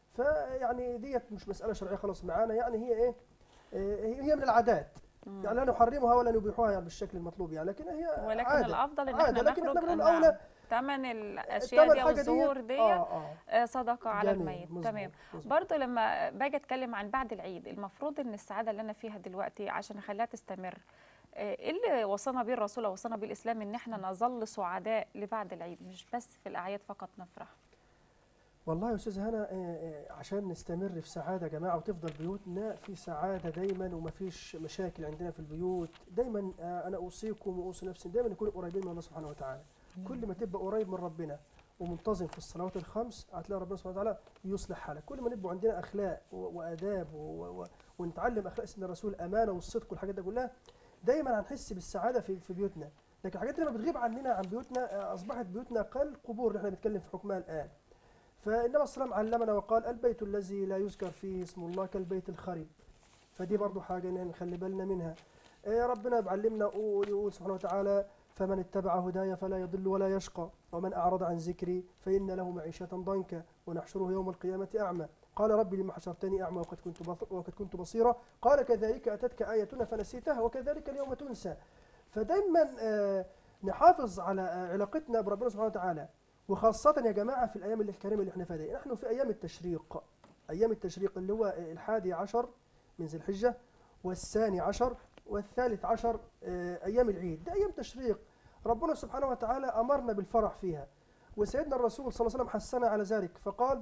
فيعني ديت مش مساله شرعيه خلاص معانا يعني هي ايه آه، هي من العادات مم. يعني لا نحرمها ولا نبيحها يعني بالشكل المطلوب يعني لكن هي ولكن عادة. الافضل ان عادة، احنا لكن نخرج احنا بنقول نعم. اولى ثمن الاشياء تمن دي او الحاجة الزهور ديت- دي اه اه آه، صدقه على جميل، الميت مظبوط، تمام مظبوط. برضو لما باجي اتكلم عن بعد العيد المفروض ان السعاده اللي انا فيها دلوقتي عشان اخليها تستمر آه، ايه اللي وصانا بيه الرسول او وصانا بيه الاسلام ان احنا نظل سعداء لبعد العيد مش بس في الاعياد فقط نفرح والله يا استاذ هنا آه، آه، عشان نستمر في سعاده يا جماعه وتفضل بيوتنا في سعاده دايما ومفيش مشاكل عندنا في البيوت دايما آه، انا اوصيكم واوصي نفسي دايما نكون قريبين من الله سبحانه وتعالى كل ما تبقى قريب من ربنا ومنتظم في الصلوات الخمس هتلاقي ربنا سبحانه وتعالى يصلح حالك كل ما نبقى عندنا اخلاق و- واداب و- و- ونتعلم اخلاق سيدنا الرسول الامانه والصدق والحاجات دي كلها دايما هنحس بالسعاده في في بيوتنا لكن الحاجات اللي لما بتغيب عننا عن بيوتنا آه، اصبحت بيوتنا كالقبور اللي احنا بنتكلم في حكمها الان فالنبي صلى الله عليه وسلم علمنا وقال البيت الذي لا يذكر فيه اسم الله كالبيت الخرب فدي برضو حاجة إن نخلي بالنا منها إيه ربنا بعلمنا يقول يقول سبحانه وتعالى فمن اتبع هداي فلا يضل ولا يشقى ومن أعرض عن ذكري فإن له معيشة ضنكا ونحشره يوم القيامة أعمى قال ربي لما حشرتني أعمى وقد كنت بص- وقد كنت بصيرا قال كذلك أتتك آيتنا فنسيتها وكذلك اليوم تنسى فدايما آه، نحافظ على آه، علاقتنا بربنا سبحانه وتعالى وخاصة يا جماعة في الأيام الكريمة اللي احنا فيها دي نحن في أيام التشريق أيام التشريق اللي هو الحادي عشر من ذي الحجة والثاني عشر والثالث عشر آه، أيام العيد ده أيام تشريق ربنا سبحانه وتعالى أمرنا بالفرح فيها وسيدنا الرسول صلى الله عليه وسلم حثنا على ذلك فقال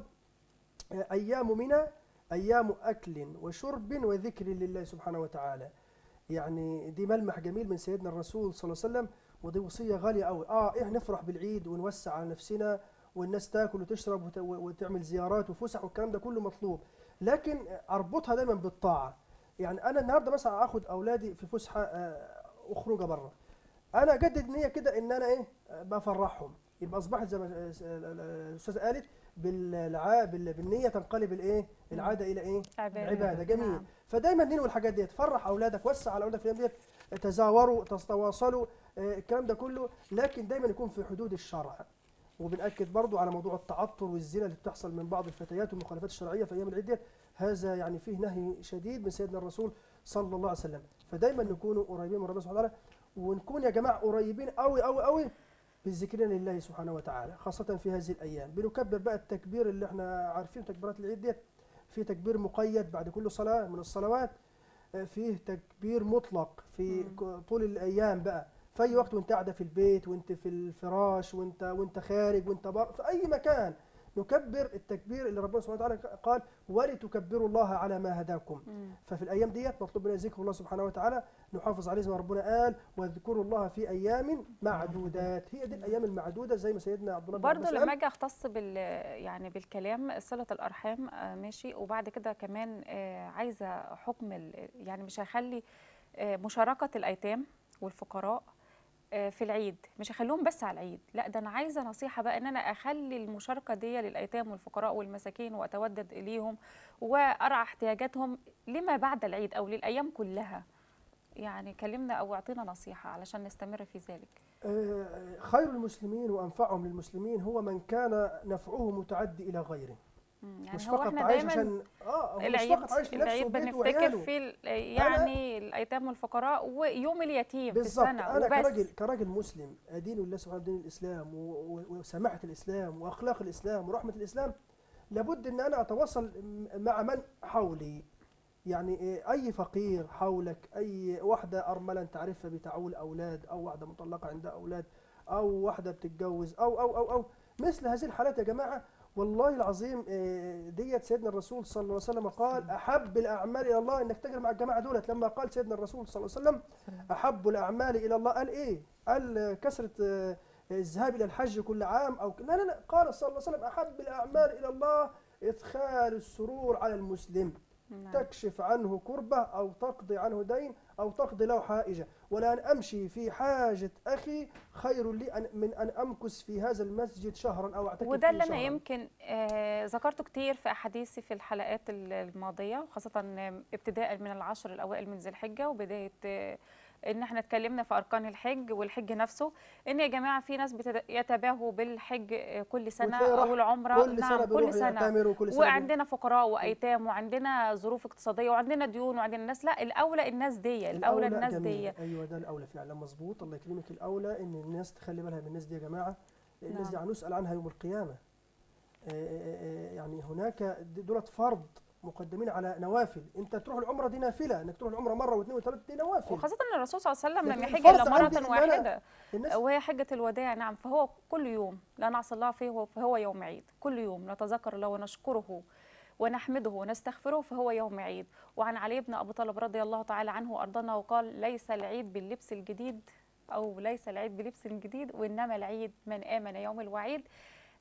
آه، أيام منى أيام أكل وشرب وذكر لله سبحانه وتعالى يعني دي ملمح جميل من سيدنا الرسول صلى الله عليه وسلم ودي وصية غالية قوي اه احنا نفرح بالعيد ونوسع على نفسنا والناس تاكل وتشرب وت- وتعمل زيارات وفسح والكلام ده كله مطلوب لكن اربطها دايما بالطاعة يعني انا النهارده مثلا اخد اولادي في فسحة آه، اخرجه بره انا اجدد نية كده ان انا ايه آه، بفرحهم يبقى اصبحت زي ما آه، الاستاذه قالت بالع- بال- بالنية تنقلب الايه العادة الى ايه عبادة. عباده جميل نعم. فدايما ننوي الحاجات ديت فرح اولادك وسع على اولادك في الايام ديت تزاوروا تتواصلوا آه، الكلام ده كله لكن دايما يكون في حدود الشرع وبنأكد برضو على موضوع التعطر والزنا اللي بتحصل من بعض الفتيات والمخالفات الشرعيه في ايام العيد ديت هذا يعني فيه نهي شديد من سيدنا الرسول صلى الله عليه وسلم فدايما نكون قريبين من ربنا سبحانه وتعالى ونكون يا جماعه قريبين قوي قوي قوي بالذكرين لله سبحانه وتعالى خاصة في هذه الأيام بنكبر بقى التكبير اللي احنا عارفين تكبيرات العيد ديت في تكبير مقيد بعد كل صلاة من الصلوات آه، فيه تكبير مطلق في مم. ك- طول الأيام بقى في أي وقت وأنت قاعدة في البيت وأنت في الفراش وأنت وأنت خارج وأنت بر في أي مكان نكبر التكبير اللي ربنا سبحانه وتعالى قال ولتكبروا الله على ما هداكم مم. ففي الايام ديت مطلوب منا ذكر الله سبحانه وتعالى نحافظ عليه زي ما ربنا قال واذكروا الله في ايام معدودات هي دي الايام المعدوده زي ما سيدنا عبد الله بن برضه عباس لما قال اجي اختص بال يعني بالكلام صله الارحام آه، ماشي وبعد كده كمان آه، عايزه حكم ال- يعني مش هخلي آه، مشاركه الايتام والفقراء آه، في العيد مش هخليهم بس على العيد لا ده انا عايزه نصيحه بقى ان انا اخلي المشاركه دي للايتام والفقراء والمساكين واتودد اليهم وارعى احتياجاتهم لما بعد العيد او للايام كلها يعني كلمنا او اعطينا نصيحه علشان نستمر في ذلك آه، خير المسلمين وانفعهم للمسلمين هو من كان نفعه متعدي الى غيره مم، يعني مش هو فقط احنا عايش دايما عشان اه هو مش العيد فقط عايش لنفسه العيد وبيته بنفتكر وعياله فيه ال- يعني الايتام والفقراء ويوم اليتيم في بالظبط السنه انا وبس كراجل كراجل مسلم ادين الله سبحانه دين الاسلام و- و- وسماحه الاسلام واخلاق الاسلام ورحمه الاسلام لابد ان انا اتواصل م- مع من حولي يعني إيه، اي فقير حولك اي واحده ارمله انت عارفها بتعول اولاد او واحده مطلقه عندها اولاد او واحده بتتجوز او او او او مثل هذه الحالات يا جماعه والله العظيم إيه، ديت سيدنا الرسول صلى الله عليه وسلم قال احب الاعمال الى الله انك تجري مع الجماعه دولت لما قال سيدنا الرسول صلى الله عليه وسلم احب الاعمال الى الله قال ايه قال كثره آه، الذهاب الى الحج كل عام او لا لا لا قال صلى الله عليه وسلم احب الاعمال الى الله ادخال السرور على المسلم نعم. تكشف عنه كربه او تقضي عنه دين او تقضي له حائجه ولا ان امشي في حاجه اخي خير لي أن من ان امكث في هذا المسجد شهرا او اعتكف وده فيه اللي انا شهراً. يمكن آه ذكرته كتير في احاديثي في الحلقات ال- الماضيه وخاصه آه، ابتداء من العشر الاوائل من ذي الحجه وبدايه آه ان احنا اتكلمنا في اركان الحج والحج نفسه ان يا جماعه في ناس بتت- يتباهوا بالحج آه، كل سنه وتلاقي راح او العمره كل نعم سنه كل بيروح سنه يعتمر وكل سنه وعندنا فقراء وايتام وعندنا ظروف اقتصاديه وعندنا ديون وعندنا الناس لا الاولى الناس دي الاولى الناس جميل. دي ايوه ده الاولى فعلا مظبوط الله يكرمك الاولى ان الناس تخلي بالها من الناس دي يا جماعه لان الناس دي نعم. هنسال عنها يوم القيامه آه، آه، آه، يعني هناك د- دولت فرض مقدمين على نوافل انت تروح العمره دي نافله انك تروح العمره مره واثنين وثلاثه دي نوافل وخاصه ان الرسول صلى الله عليه وسلم لم لكن يحج الفرض الا عندي مره إن أنا- واحده الناس وهي حجة الوداع نعم فهو كل يوم لا نعصي الله فيه فهو يوم عيد كل يوم نتذكر الله ونشكره ونحمده ونستغفره فهو يوم عيد وعن علي بن أبي طالب رضي الله تعالى عنه وأرضانا وقال ليس العيد باللبس الجديد أو ليس العيد بلبس جديد وإنما العيد من آمن يوم الوعيد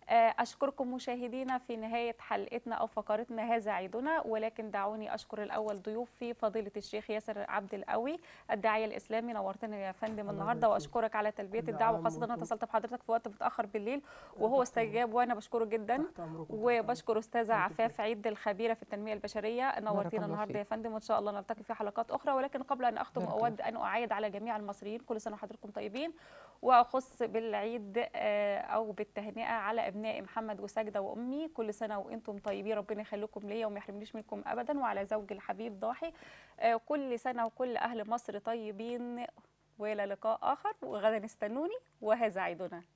آه، أشكركم مشاهدينا في نهاية حلقتنا أو فقرتنا هذا عيدنا ولكن دعوني أشكر الأول ضيوفي فضيلة الشيخ ياسر عبد القوي الداعية الإسلامي نورتنا يا فندم الله النهاردة يبارك فيك. وأشكرك على تلبية كل الدعوة عام خاصة أنا وأنتم- اتصلت بحضرتك في وقت متأخر بالليل وهو تحت أمركم. استجاب وأنا بشكره جدا تحت أمركم. تحت أمركم. وبشكر أستاذة الله عفاف يبارك عيد الخبيرة في التنمية البشرية نورتينا الله النهاردة فيك. يا فندم وإن شاء الله نلتقي في حلقات أخرى ولكن قبل أن أختم بارك أود أن أعايد على جميع المصريين كل سنة وحضراتكم طيبين واخص بالعيد آه، او بالتهنئه على ابنائي محمد وساجده وامي كل سنه وانتم طيبين ربنا يخليكم ليا وما يحرمنيش منكم ابدا وعلى زوجي الحبيب ضاحي آه، كل سنه وكل اهل مصر طيبين والى لقاء اخر وغدا استنوني وهذا عيدنا